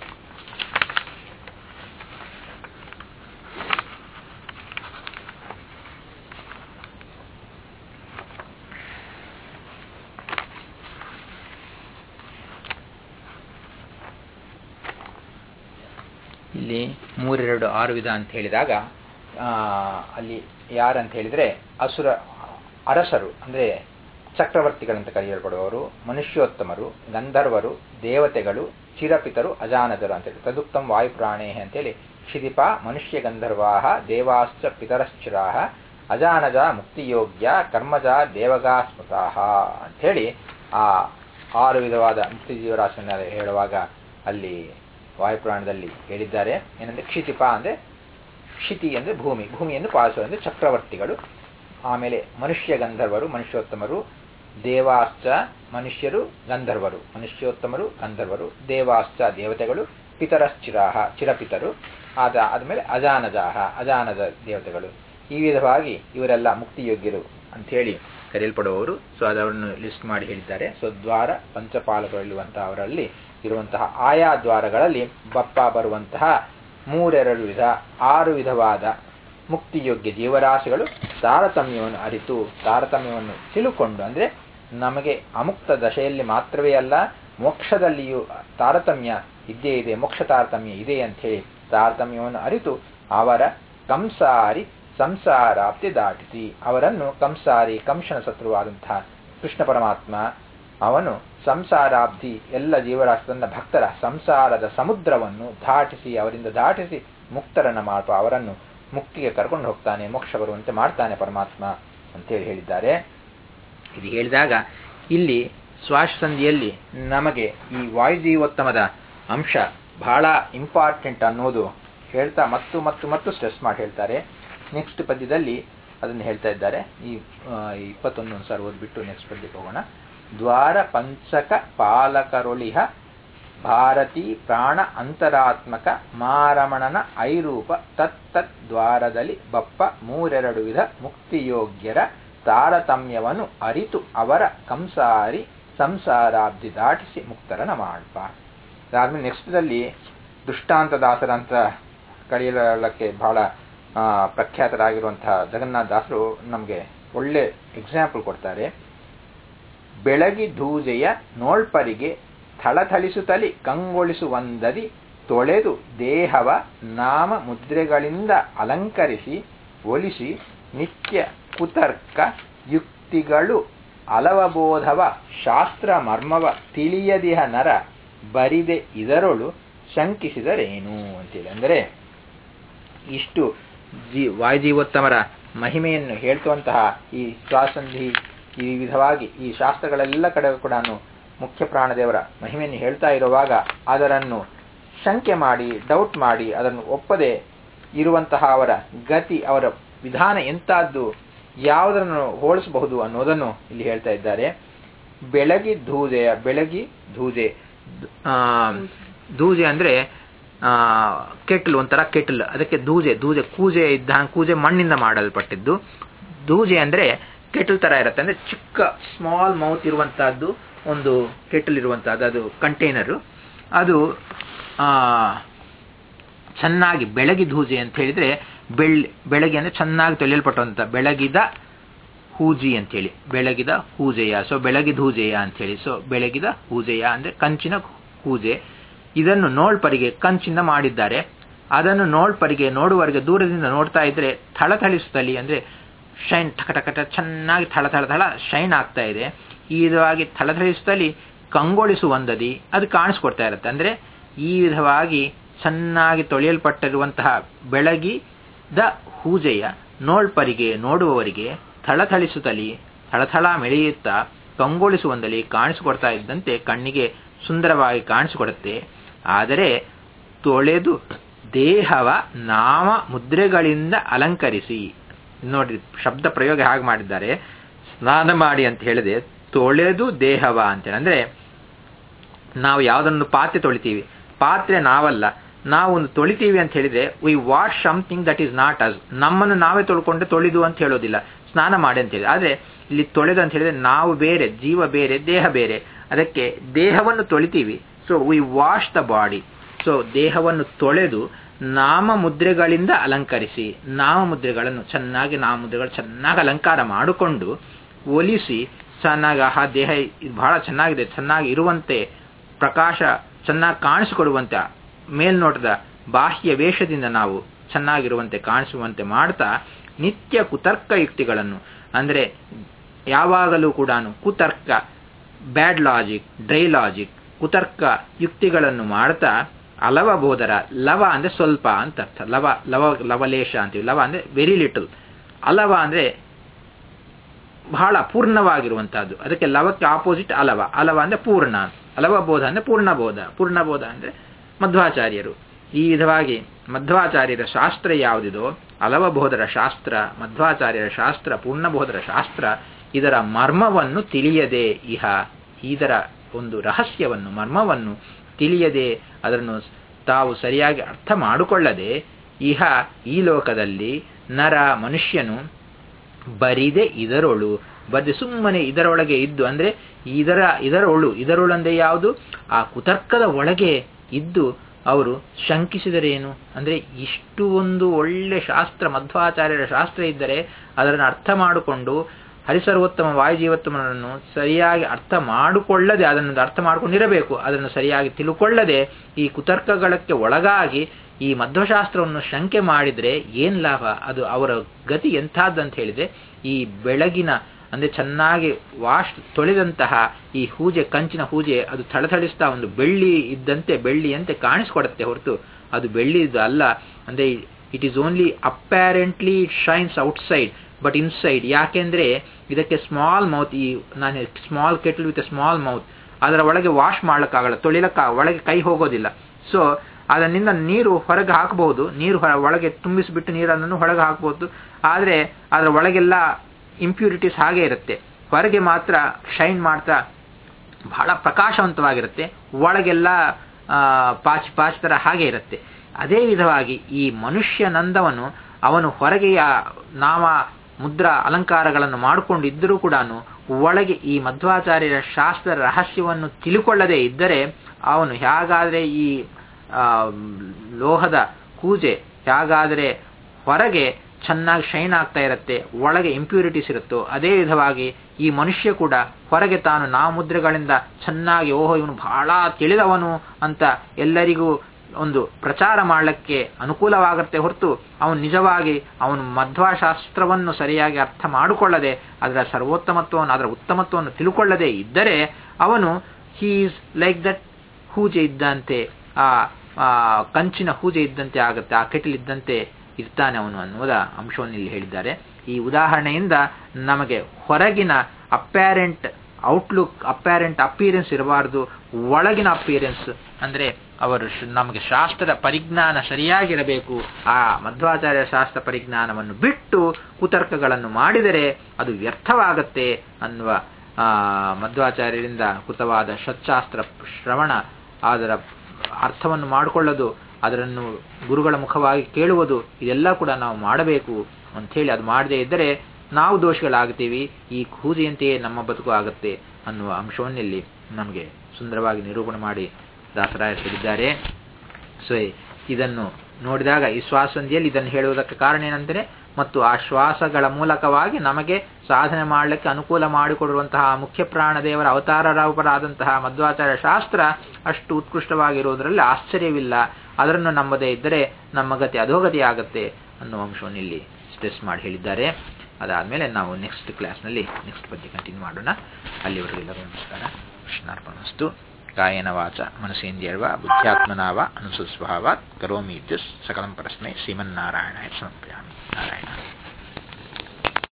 ಇಲ್ಲಿ ಮೂರೆರಡು ಆರು ವಿಧ ಅಂತ ಹೇಳಿದಾಗ ಅಲ್ಲಿ ಯಾರಂತ ಹೇಳಿದರೆ ಅಸುರ ಅರಸರು ಅಂದರೆ ಚಕ್ರವರ್ತಿಗಳಂತ ಕರೆಯಲ್ಪಡುವವರು ಮನುಷ್ಯೋತ್ತಮರು ಗಂಧರ್ವರು ದೇವತೆಗಳು ಚಿರಪಿತರು ಅಜಾನದರು ಅಂತೇಳಿ ತದುಕ್ತಂ ವಾಯುಪ್ರಾಣೇ ಅಂತೇಳಿ ಕ್ಷಿದಿಪ ಮನುಷ್ಯ ಗಂಧರ್ವಾಹ ದೇವಾಶ್ಚ ಪಿತರಶ್ಚಿರಾಹ ಅಜಾನಜ ಮುಕ್ತಿಯೋಗ್ಯ ಕರ್ಮಜ ದೇವಗಾ ಸ್ಮೃತಾಹ ಅಂಥೇಳಿ ಆ ಆರು ವಿಧವಾದ ಮುಕ್ತಿ ಜೀವರಾಶಿಯನ್ನು ಹೇಳುವಾಗ ಅಲ್ಲಿ ವಾಯುಪುರಾಣದಲ್ಲಿ ಹೇಳಿದ್ದಾರೆ ಏನಂದರೆ ಕ್ಷಿತಿಪ ಅಂದರೆ ಕ್ಷಿತಿ ಅಂದರೆ ಭೂಮಿ ಭೂಮಿಯನ್ನು ಪಾಲಿಸುವ ಅಂದರೆ ಚಕ್ರವರ್ತಿಗಳು ಆಮೇಲೆ ಮನುಷ್ಯ ಗಂಧರ್ವರು ಮನುಷ್ಯೋತ್ತಮರು ದೇವಾಶ್ಚ ಮನುಷ್ಯರು ಗಂಧರ್ವರು ಮನುಷ್ಯೋತ್ತಮರು ಗಂಧರ್ವರು ದೇವಾಶ್ಚ ದೇವತೆಗಳು ಪಿತರಶ್ಚಿರಾಹ ಚಿರಪಿತರು ಆದ ಆದಮೇಲೆ ಅಜಾನಜಾಹ ಅಜಾನದ ದೇವತೆಗಳು ಈ ವಿಧವಾಗಿ ಇವರೆಲ್ಲ ಮುಕ್ತಿಯೋಗ್ಯರು ಅಂಥೇಳಿ ಕರೆಯಲ್ಪಡುವವರು ಸೊ ಅದನ್ನು ಲಿಸ್ಟ್ ಮಾಡಿ ಹೇಳಿದ್ದಾರೆ ಸೊ ದ್ವಾರ ಪಂಚಪಾಲಕರಲ್ಲಿರುವಂತಹ ಅವರಲ್ಲಿ ಇರುವಂತಹ ಆಯಾ ದ್ವಾರಗಳಲ್ಲಿ ಬಪ್ಪ ಬರುವಂತಹ ಮೂರೆರಡು ವಿಧ ಆರು ವಿಧವಾದ ಮುಕ್ತಿಯೋಗ್ಯ ಜೀವರಾಶಿಗಳು ತಾರತಮ್ಯವನ್ನು ಅರಿತು ತಾರತಮ್ಯವನ್ನು ತಿಳುಕೊಂಡು ಅಂದರೆ ನಮಗೆ ಅಮುಕ್ತ ದಶೆಯಲ್ಲಿ ಮಾತ್ರವೇ ಅಲ್ಲ ಮೋಕ್ಷದಲ್ಲಿಯೂ ತಾರತಮ್ಯ ಇದ್ದೇ ಇದೆ ಮೋಕ್ಷ ತಾರತಮ್ಯ ಇದೆ ಅಂಥೇಳಿ ತಾರತಮ್ಯವನ್ನು ಅರಿತು ಅವರ ಕಂಸಾರಿ ಸಂಸಾರಾಪ್ತಿ ದಾಟಿಸಿ ಅವರನ್ನು ಕಂಸಾರಿ ಕಂಸನ ಶತ್ರುವಾದಂತಹ ಕೃಷ್ಣ ಪರಮಾತ್ಮ ಅವನು ಸಂಸಾರಾಬ್ಧಿ ಎಲ್ಲ ಜೀವರಾಶಿ ತನ್ನ ಭಕ್ತರ ಸಂಸಾರದ ಸಮುದ್ರವನ್ನು ದಾಟಿಸಿ ಅವರಿಂದ ದಾಟಿಸಿ ಮುಕ್ತರನ್ನ ಮಾಡುವ ಅವರನ್ನು ಮುಕ್ತಿಗೆ ಕರ್ಕೊಂಡು ಹೋಗ್ತಾನೆ ಮೋಕ್ಷ ಬರುವಂತೆ ಮಾಡ್ತಾನೆ ಪರಮಾತ್ಮ ಅಂತೇಳಿ ಹೇಳಿದ್ದಾರೆ ಇದು ಹೇಳಿದಾಗ ಇಲ್ಲಿ ಶ್ವಾಸಸಂಧಿಯಲ್ಲಿ ನಮಗೆ ಈ ವಾಯುಜೀವೋತ್ತಮದ ಅಂಶ ಬಹಳ ಇಂಪಾರ್ಟೆಂಟ್ ಅನ್ನೋದು ಹೇಳ್ತಾ ಮತ್ತು ಮತ್ತು ಮತ್ತು ಸ್ಟ್ರೆಸ್ ಮಾಡಿ ಹೇಳ್ತಾರೆ ನೆಕ್ಸ್ಟ್ ಪದ್ಯದಲ್ಲಿ ಅದನ್ನು ಹೇಳ್ತಾ ಇದ್ದಾರೆ ಈ ಇಪ್ಪತ್ತೊಂದೊಂದು ಸಾರಿ ಓದ್ಬಿಟ್ಟು ನೆಕ್ಸ್ಟ್ ಪದ್ಯಕ್ಕೆ ಹೋಗೋಣ ದ್ವಾರ ಪಂಚಕ ಪಾಲಕರೊಳಿಹ ಭಾರತಿ ಪ್ರಾಣ ಅಂತರಾತ್ಮಕ ಮಾರಮಣನ ಐರೂಪ ತತ್ತತ್ ದ್ವಾರದಲ್ಲಿ ಬಪ್ಪ ಮೂರೆರಡು ವಿಧ ಮುಕ್ತಿಯೋಗ್ಯರ ತಾರತಮ್ಯವನ್ನು ಅರಿತು ಅವರ ಕಂಸಾರಿ ಸಂಸಾರಾಬ್ಧಿ ದಾಟಿಸಿ ಮುಕ್ತರನ ಮಾಡ್ಪ ಅದಾದ್ಮೇಲೆ ನೆಕ್ಸ್ಟ್ದಲ್ಲಿ ದೃಷ್ಟಾಂತದಾಸರ ಅಂತ ಕಳೆಯಲಕ್ಕೆ ಬಹಳ ಪ್ರಖ್ಯಾತರಾಗಿರುವಂತಹ ಜಗನ್ನಾಥ ದಾಸರು ನಮಗೆ ಒಳ್ಳೆ ಎಕ್ಸಾಂಪಲ್ ಕೊಡ್ತಾರೆ ಬೆಳಗಿ ಧೂಜೆಯ ನೋಳ್ಪರಿಗೆ ಥಳಥಳಿಸುತ್ತಲಿ ಕಂಗೊಳಿಸುವಂದದಿ ತೊಳೆದು ದೇಹವ ನಾಮ ಮುದ್ರೆಗಳಿಂದ ಅಲಂಕರಿಸಿ ಒಲಿಸಿ ನಿತ್ಯ ಕುತರ್ಕ ಯುಕ್ತಿಗಳು ಅಲವಬೋಧವ ಶಾಸ್ತ್ರ ಮರ್ಮವ ತಿಳಿಯದಿಹ ನರ ಬರಿದೆ ಇದರೊಳು ಶಂಕಿಸಿದರೇನು ಅಂತೇಳಿ ಅಂದರೆ ಇಷ್ಟು ಜೀ ವಾಯುಜೀವೋತ್ತಮರ ಮಹಿಮೆಯನ್ನು ಹೇಳ್ತುವಂತಹ ಈ ಶ್ವಾಸಂಧಿ ಈ ವಿಧವಾಗಿ ಈ ಶಾಸ್ತ್ರಗಳೆಲ್ಲ ಕಡೆ ಕೂಡ ಮುಖ್ಯ ಪ್ರಾಣದೇವರ ಮಹಿಮೆಯನ್ನು ಹೇಳ್ತಾ ಇರುವಾಗ ಅದರನ್ನು ಶಂಕೆ ಮಾಡಿ ಡೌಟ್ ಮಾಡಿ ಅದನ್ನು ಒಪ್ಪದೆ ಇರುವಂತಹ ಅವರ ಗತಿ ಅವರ ವಿಧಾನ ಎಂತಾದ್ದು ಯಾವುದನ್ನು ಹೋಲಿಸಬಹುದು ಅನ್ನೋದನ್ನು ಇಲ್ಲಿ ಹೇಳ್ತಾ ಇದ್ದಾರೆ ಬೆಳಗಿ ಧೂಜೆಯ ಬೆಳಗಿ ಧೂಜೆ ಧೂಜೆ ಅಂದ್ರೆ ಕೆಟ್ಲ್ ಒಂಥರ ಕೆಟ್ಲ್ ಅದಕ್ಕೆ ದೂಜೆ ದೂಜೆ ಕೂಜೆ ಇದ್ದ ಕೂಜೆ ಮಣ್ಣಿಂದ ಮಾಡಲ್ಪಟ್ಟಿದ್ದು ದೂಜೆ ಅಂದ್ರೆ ಕೆಟಲ್ ತರ ಇರುತ್ತೆ ಅಂದ್ರೆ ಚಿಕ್ಕ ಸ್ಮಾಲ್ ಮೌತ್ ಇರುವಂತಹದ್ದು ಒಂದು ಕೆಟಲ್ ಇರುವಂತಹದ್ದು ಅದು ಕಂಟೈನರು ಅದು ಚೆನ್ನಾಗಿ ಬೆಳಗಿ ಧೂಜೆ ಅಂತ ಹೇಳಿದ್ರೆ ಬೆಳ್ ಬೆಳಗ್ಗೆ ಅಂದ್ರೆ ಚೆನ್ನಾಗಿ ತೊಳೆಯಲ್ಪಟ್ಟಂತ ಬೆಳಗಿದ ಹೂಜಿ ಅಂತೇಳಿ ಬೆಳಗಿದ ಹೂಜೆಯ ಸೊ ಬೆಳಗಿದ ಹೂಜೆಯ ಅಂತೇಳಿ ಸೊ ಬೆಳಗಿದ ಹೂಜೆಯ ಅಂದ್ರೆ ಕಂಚಿನ ಹೂಜೆ ಇದನ್ನು ನೋಳ್ಪರಿಗೆ ಕಂಚಿಂದ ಮಾಡಿದ್ದಾರೆ ಅದನ್ನು ನೋಳ್ಪರಿಗೆ ನೋಡುವವರೆಗೆ ದೂರದಿಂದ ನೋಡ್ತಾ ಇದ್ರೆ ಥಳಥಳಿಸುತ್ತಲಿ ಅಂದ್ರೆ ಶೈನ್ ಟಕ ಟಕ ಟಕ ಚೆನ್ನಾಗಿ ಥಳ ಥಳ ಥಳ ಶೈನ್ ಆಗ್ತಾ ಇದೆ ಈ ವಿಧವಾಗಿ ಥಳಥಳಿಸುತ್ತಲಿ ಕಂಗೊಳಿಸುವಂದದಿ ಅದು ಕಾಣಿಸ್ಕೊಡ್ತಾ ಇರುತ್ತೆ ಅಂದ್ರೆ ಈ ವಿಧವಾಗಿ ಚೆನ್ನಾಗಿ ತೊಳೆಯಲ್ಪಟ್ಟಿರುವಂತಹ ಬೆಳಗಿದ ಹೂಜೆಯ ನೋಳ್ಪರಿಗೆ ನೋಡುವವರಿಗೆ ಥಳಥಳಿಸುತ್ತಲಿ ಥಳಥಳ ಮೆಳೆಯುತ್ತಾ ಕಂಗೊಳಿಸುವಂದಲ್ಲಿ ಕಾಣಿಸಿಕೊಡ್ತಾ ಇದ್ದಂತೆ ಕಣ್ಣಿಗೆ ಸುಂದರವಾಗಿ ಕಾಣಿಸಿಕೊಡುತ್ತೆ ಆದರೆ ತೊಳೆದು ದೇಹವ ನಾಮ ಮುದ್ರೆಗಳಿಂದ ಅಲಂಕರಿಸಿ ನೋಡಿ ಶಬ್ದ ಪ್ರಯೋಗ ಹೇಗೆ ಮಾಡಿದ್ದಾರೆ ಸ್ನಾನ ಮಾಡಿ ಅಂತ ಹೇಳಿದೆ ತೊಳೆದು ದೇಹವ ಅಂತೇಳಿ ಅಂದ್ರೆ ನಾವು ಯಾವುದನ್ನು ಪಾತ್ರೆ ತೊಳಿತೀವಿ ಪಾತ್ರೆ ನಾವಲ್ಲ ನಾವು ಒಂದು ತೊಳಿತೀವಿ ಅಂತ ಹೇಳಿದ್ರೆ we wash something that is not us ನಮ್ಮನ್ನು ನಾವೇ ತೊಳ್ಕೊಂಡ್ರೆ ತೊಳೆದು ಅಂತ ಹೇಳೋದಿಲ್ಲ ಸ್ನಾನ ಮಾಡಿ ಅಂತ ಹೇಳಿ ಆದ್ರೆ ಇಲ್ಲಿ ತೊಳೆದು ಅಂತ ಹೇಳಿದ್ರೆ ನಾವು ಬೇರೆ ಜೀವ ಬೇರೆ ದೇಹ ಬೇರೆ ಅದಕ್ಕೆ ದೇಹವನ್ನು ತೊಳಿತೀವಿ so we wash the body so ದೇಹವನ್ನು ತೊಳೆದು ನಾಮ ಮುದ್ರೆಗಳಿಂದ ಅಲಂಕರಿಸಿ ನಾಮ ಮುದ್ರೆಗಳನ್ನು ಚೆನ್ನಾಗಿ ನಾಮ ಮುದ್ರೆಗಳು ಚೆನ್ನಾಗಿ ಅಲಂಕಾರ ಮಾಡಿಕೊಂಡು ಒಲಿಸಿ ಚೆನ್ನಾಗಿ ಆ ದೇಹ ಬಹಳ ಚೆನ್ನಾಗಿದೆ ಚೆನ್ನಾಗಿ ಇರುವಂತೆ ಪ್ರಕಾಶ ಚೆನ್ನಾಗಿ ಕಾಣಿಸಿಕೊಡುವಂತೆ ಮೇಲ್ನೋಟದ ಬಾಹ್ಯ ವೇಷದಿಂದ ನಾವು ಚೆನ್ನಾಗಿರುವಂತೆ ಕಾಣಿಸುವಂತೆ ಮಾಡ್ತಾ ನಿತ್ಯ ಕುತರ್ಕ ಯುಕ್ತಿಗಳನ್ನು ಅಂದ್ರೆ ಯಾವಾಗಲೂ ಕೂಡ ಕುತರ್ಕ ಬ್ಯಾಡ್ ಲಾಜಿಕ್ ಡ್ರೈ ಲಾಜಿಕ್ ಕುತರ್ಕ ಯುಕ್ತಿಗಳನ್ನು ಮಾಡ್ತಾ ಅಲವ ಬೋಧರ ಲವ ಅಂದ್ರೆ ಸ್ವಲ್ಪ ಅಂತ ಅರ್ಥ ಲವ ಲವ ಲವಲೇಶ ಅಂತೀವಿ ಲವ ಅಂದ್ರೆ ವೆರಿ ಲಿಟಲ್ ಅಲವ ಅಂದ್ರೆ ಬಹಳ ಪೂರ್ಣವಾಗಿರುವಂತಹದ್ದು ಅದಕ್ಕೆ ಲವಕ್ಕೆ ಆಪೋಸಿಟ್ ಅಲವ ಅಲವ ಅಂದ್ರೆ ಪೂರ್ಣ ಅಲವ ಬೋಧ ಅಂದ್ರೆ ಪೂರ್ಣಬೋಧ ಪೂರ್ಣಬೋಧ ಅಂದ್ರೆ ಮಧ್ವಾಚಾರ್ಯರು ಈ ವಿಧವಾಗಿ ಮಧ್ವಾಚಾರ್ಯರ ಶಾಸ್ತ್ರ ಯಾವುದಿದೋ ಅಲವಬೋಧರ ಶಾಸ್ತ್ರ ಮಧ್ವಾಚಾರ್ಯರ ಶಾಸ್ತ್ರ ಪೂರ್ಣಬೋಧರ ಶಾಸ್ತ್ರ ಇದರ ಮರ್ಮವನ್ನು ತಿಳಿಯದೆ ಇಹ ಇದರ ಒಂದು ರಹಸ್ಯವನ್ನು ಮರ್ಮವನ್ನು ತಿಳಿಯದೆ ಅದನ್ನು ತಾವು ಸರಿಯಾಗಿ ಅರ್ಥ ಮಾಡಿಕೊಳ್ಳದೆ ಇಹ ಈ ಲೋಕದಲ್ಲಿ ನರ ಮನುಷ್ಯನು ಬರಿದೆ ಇದರೊಳು ಬರಿದೆ ಸುಮ್ಮನೆ ಇದರೊಳಗೆ ಇದ್ದು ಅಂದ್ರೆ ಇದರ ಇದರೊಳು ಇದರೊಳು ಅಂದ್ರೆ ಯಾವುದು ಆ ಕುತರ್ಕದ ಒಳಗೆ ಇದ್ದು ಅವರು ಶಂಕಿಸಿದರೇನು ಅಂದ್ರೆ ಇಷ್ಟು ಒಂದು ಒಳ್ಳೆ ಶಾಸ್ತ್ರ ಮಧ್ವಾಚಾರ್ಯರ ಶಾಸ್ತ್ರ ಇದ್ದರೆ ಅದನ್ನು ಅರ್ಥ ಮಾಡಿಕೊಂಡು ಹರಿಸರ್ವೋತ್ತಮ ವಾಯುಜೀವೋತ್ತಮನನ್ನು ಸರಿಯಾಗಿ ಅರ್ಥ ಮಾಡಿಕೊಳ್ಳದೆ ಅದನ್ನು ಅರ್ಥ ಮಾಡಿಕೊಂಡಿರಬೇಕು ಅದನ್ನು ಸರಿಯಾಗಿ ತಿಳ್ಕೊಳ್ಳದೆ ಈ ಕುತರ್ಕಗಳಕ್ಕೆ ಒಳಗಾಗಿ ಈ ಮಧ್ವಶಾಸ್ತ್ರವನ್ನು ಶಂಕೆ ಮಾಡಿದ್ರೆ ಏನ್ ಲಾಭ ಅದು ಅವರ ಗತಿ ಎಂಥದ್ದಂತ ಹೇಳಿದ್ರೆ ಈ ಬೆಳಗಿನ ಅಂದ್ರೆ ಚೆನ್ನಾಗಿ ವಾಶ್ ತೊಳೆದಂತಹ ಈ ಹೂಜೆ ಕಂಚಿನ ಹೂಜೆ ಅದು ಥಳಥಳಿಸ್ತಾ ಒಂದು ಬೆಳ್ಳಿ ಇದ್ದಂತೆ ಬೆಳ್ಳಿಯಂತೆ ಕಾಣಿಸ್ಕೊಡುತ್ತೆ ಹೊರತು ಅದು ಬೆಳ್ಳಿದು ಅಲ್ಲ ಅಂದ್ರೆ it is only apparently it shines outside but inside ಯಾಕೆಂದ್ರೆ ಇದಕ್ಕೆ ಸ್ಮಾಲ್ ಮೌತ್ ಈ ನಾನು small kettle with small mouth ಅದರ ಒಳಗೆ ವಾಶ್ ಮಾಡ್ಲಿಕ್ಕಾಗಲ್ಲ ತೊಳಿಲಕ್ಕ ಒಳಗೆ ಕೈ ಹೋಗೋದಿಲ್ಲ ಸೊ ಅದರಿಂದ ನೀರು ಹೊರಗೆ ಹಾಕಬಹುದು ನೀರು ಒಳಗೆ ತುಂಬಿಸಿಬಿಟ್ಟು ನೀರನ್ನು ಹೊರಗೆ ಹಾಕಬಹುದು ಆದರೆ ಅದರ ಒಳಗೆಲ್ಲ ಇಂಪ್ಯೂರಿಟೀಸ್ ಹಾಗೆ ಇರುತ್ತೆ ಹೊರಗೆ ಮಾತ್ರ ಶೈನ್ ಮಾಡ್ತಾ ಬಹಳ ಪ್ರಕಾಶವಂತವಾಗಿರುತ್ತೆ ಒಳಗೆಲ್ಲ ಪಾಚಿ ಪಾಚಿ ತರ ಹಾಗೆ ಇರುತ್ತೆ ಅದೇ ವಿಧವಾಗಿ ಈ ಮನುಷ್ಯನಂದವನು ಅವನು ಹೊರಗೆಯ ನಾಮ ಮುದ್ರಾ ಅಲಂಕಾರಗಳನ್ನು ಮಾಡಿಕೊಂಡಿದ್ದರೂ ಕೂಡ ಒಳಗೆ ಈ ಮಧ್ವಾಚಾರ್ಯರ ಶಾಸ್ತ್ರ ರಹಸ್ಯವನ್ನು ತಿಳ್ಕೊಳ್ಳದೆ ಇದ್ದರೆ ಅವನು ಹೇಗಾದ್ರೆ ಈ ಲೋಹದ ಕೂಜೆ ಹೇಗಾದರೆ ಹೊರಗೆ ಚೆನ್ನಾಗಿ ಶೈನ್ ಆಗ್ತಾ ಇರುತ್ತೆ ಒಳಗೆ ಇಂಪ್ಯೂರಿಟೀಸ್ ಇರುತ್ತೋ ಅದೇ ವಿಧವಾಗಿ ಈ ಮನುಷ್ಯ ಕೂಡ ಹೊರಗೆ ತಾನು ನಾಮುದ್ರೆಗಳಿಂದ ಚೆನ್ನಾಗಿ ಓಹೋ ಇವನು ಬಹಳ ತಿಳಿದವನು ಅಂತ ಎಲ್ಲರಿಗೂ ಒಂದು ಪ್ರಚಾರ ಮಾಡಲಿಕ್ಕೆ ಅನುಕೂಲವಾಗುತ್ತೆ ಹೊರತು ಅವನು ನಿಜವಾಗಿ ಅವನು ಮಧ್ವಾಶಾಸ್ತ್ರವನ್ನು ಸರಿಯಾಗಿ ಅರ್ಥ ಮಾಡಿಕೊಳ್ಳದೆ ಅದರ ಸರ್ವೋತ್ತಮತ್ವವನ್ನು ಅದರ ಉತ್ತಮತ್ವವನ್ನು ತಿಳ್ಕೊಳ್ಳದೆ ಇದ್ದರೆ ಅವನು ಹೀ ಈಸ್ ಲೈಕ್ ದಟ್ ಹೂಜೆ ಇದ್ದಂತೆ ಆ ಕಂಚಿನ ಹೂಜೆ ಇದ್ದಂತೆ ಆಗುತ್ತೆ ಆ ಕೆಟಲ್ ಇದ್ದಂತೆ ಇರ್ತಾನೆ ಅವನು ಅನ್ನುವುದ ಅಂಶವನ್ನು ಇಲ್ಲಿ ಹೇಳಿದ್ದಾರೆ ಈ ಉದಾಹರಣೆಯಿಂದ ನಮಗೆ ಹೊರಗಿನ ಅಪ್ಯಾರೆಂಟ್ ಔಟ್ಲುಕ್ ಅಪ್ಯಾರೆಂಟ್ ಅಪಿಯರೆನ್ಸ್ ಇರಬಾರದು ಒಳಗಿನ ಅಪಿಯರೆನ್ಸ್ ಅಂದ್ರೆ ಅವರು ನಮಗೆ ಶಾಸ್ತ್ರದ ಪರಿಜ್ಞಾನ ಸರಿಯಾಗಿರಬೇಕು ಆ ಮಧ್ವಾಚಾರ್ಯ ಶಾಸ್ತ್ರ ಪರಿಜ್ಞಾನವನ್ನು ಬಿಟ್ಟು ಕುತರ್ಕಗಳನ್ನು ಮಾಡಿದರೆ ಅದು ವ್ಯರ್ಥವಾಗತ್ತೆ ಅನ್ನುವ ಮಧ್ವಾಚಾರ್ಯರಿಂದ ಕೃತವಾದ ಷಟ್ಶಾಸ್ತ್ರ ಶ್ರವಣ ಅದರ ಅರ್ಥವನ್ನು ಮಾಡಿಕೊಳ್ಳೋದು ಅದನ್ನು ಗುರುಗಳ ಮುಖವಾಗಿ ಕೇಳುವುದು ಇದೆಲ್ಲ ಕೂಡ ನಾವು ಮಾಡಬೇಕು ಅಂಥೇಳಿ ಅದು ಮಾಡದೇ ಇದ್ದರೆ ನಾವು ದೋಷಗಳಾಗ್ತೀವಿ ಈ ಕೂಜೆಯಂತೆಯೇ ನಮ್ಮ ಬದುಕು ಆಗುತ್ತೆ ಅನ್ನುವ ಅಂಶವನ್ನಿಲ್ಲಿ ನಮಗೆ ಸುಂದರವಾಗಿ ನಿರೂಪಣೆ ಮಾಡಿ ದಾಸರಾಯ ಹೇಳಿದ್ದಾರೆ ಸೊ ಇದನ್ನು ನೋಡಿದಾಗ ಈ ಶ್ವಾಸಂಧಿಯಲ್ಲಿ ಇದನ್ನು ಹೇಳುವುದಕ್ಕೆ ಕಾರಣ ಏನಂದರೆ ಮತ್ತು ಆ ಶ್ವಾಸಗಳ ಮೂಲಕವಾಗಿ ನಮಗೆ ಸಾಧನೆ ಮಾಡಲಿಕ್ಕೆ ಅನುಕೂಲ ಮಾಡಿಕೊಡುವಂತಹ ಮುಖ್ಯ ಪ್ರಾಣದೇವರ ಅವತಾರರಾದಂತಹ ಮಧ್ವಾಚಾರ್ಯ ಶಾಸ್ತ್ರ ಅಷ್ಟು ಉತ್ಕೃಷ್ಟವಾಗಿರುವುದರಲ್ಲಿ ಆಶ್ಚರ್ಯವಿಲ್ಲ ಅದನ್ನು ನಂಬದೇ ಇದ್ದರೆ ನಮ್ಮ ಗತಿ ಅಧೋಗತಿ ಆಗತ್ತೆ ಅನ್ನುವ ಅಂಶವನ್ನು ಇಲ್ಲಿ ಸ್ಟ್ರೆಸ್ ಮಾಡಿ ಹೇಳಿದ್ದಾರೆ ಅದಾದಮೇಲೆ ನಾವು ನೆಕ್ಸ್ಟ್ ಕ್ಲಾಸ್ನಲ್ಲಿ ನೆಕ್ಸ್ಟ್ ಬಗ್ಗೆ ಕಂಟಿನ್ಯೂ ಮಾಡೋಣ ಅಲ್ಲಿವರೆಗೆಲ್ಲರೂ ನಮಸ್ಕಾರ ಕೃಷ್ಣಾರ್ಪಣಸ್ತು ಕಾಯನ ವಾಚ ಮನಸೇಂದ್ರಿಯರ್ವ ಬುದ್ಧ್ಯಾತ್ಮನಾವ ಅನುಸುಸ್ವಭಾವಾತ್ ಕರೋಮಿ ಸಕಲಂ ಪರಸ್ಮೈ ಶ್ರೀಮನ್ನಾರಾಯಣ ಸಮರ್ಪಯಾಮಿ ನಾರಾಯಣ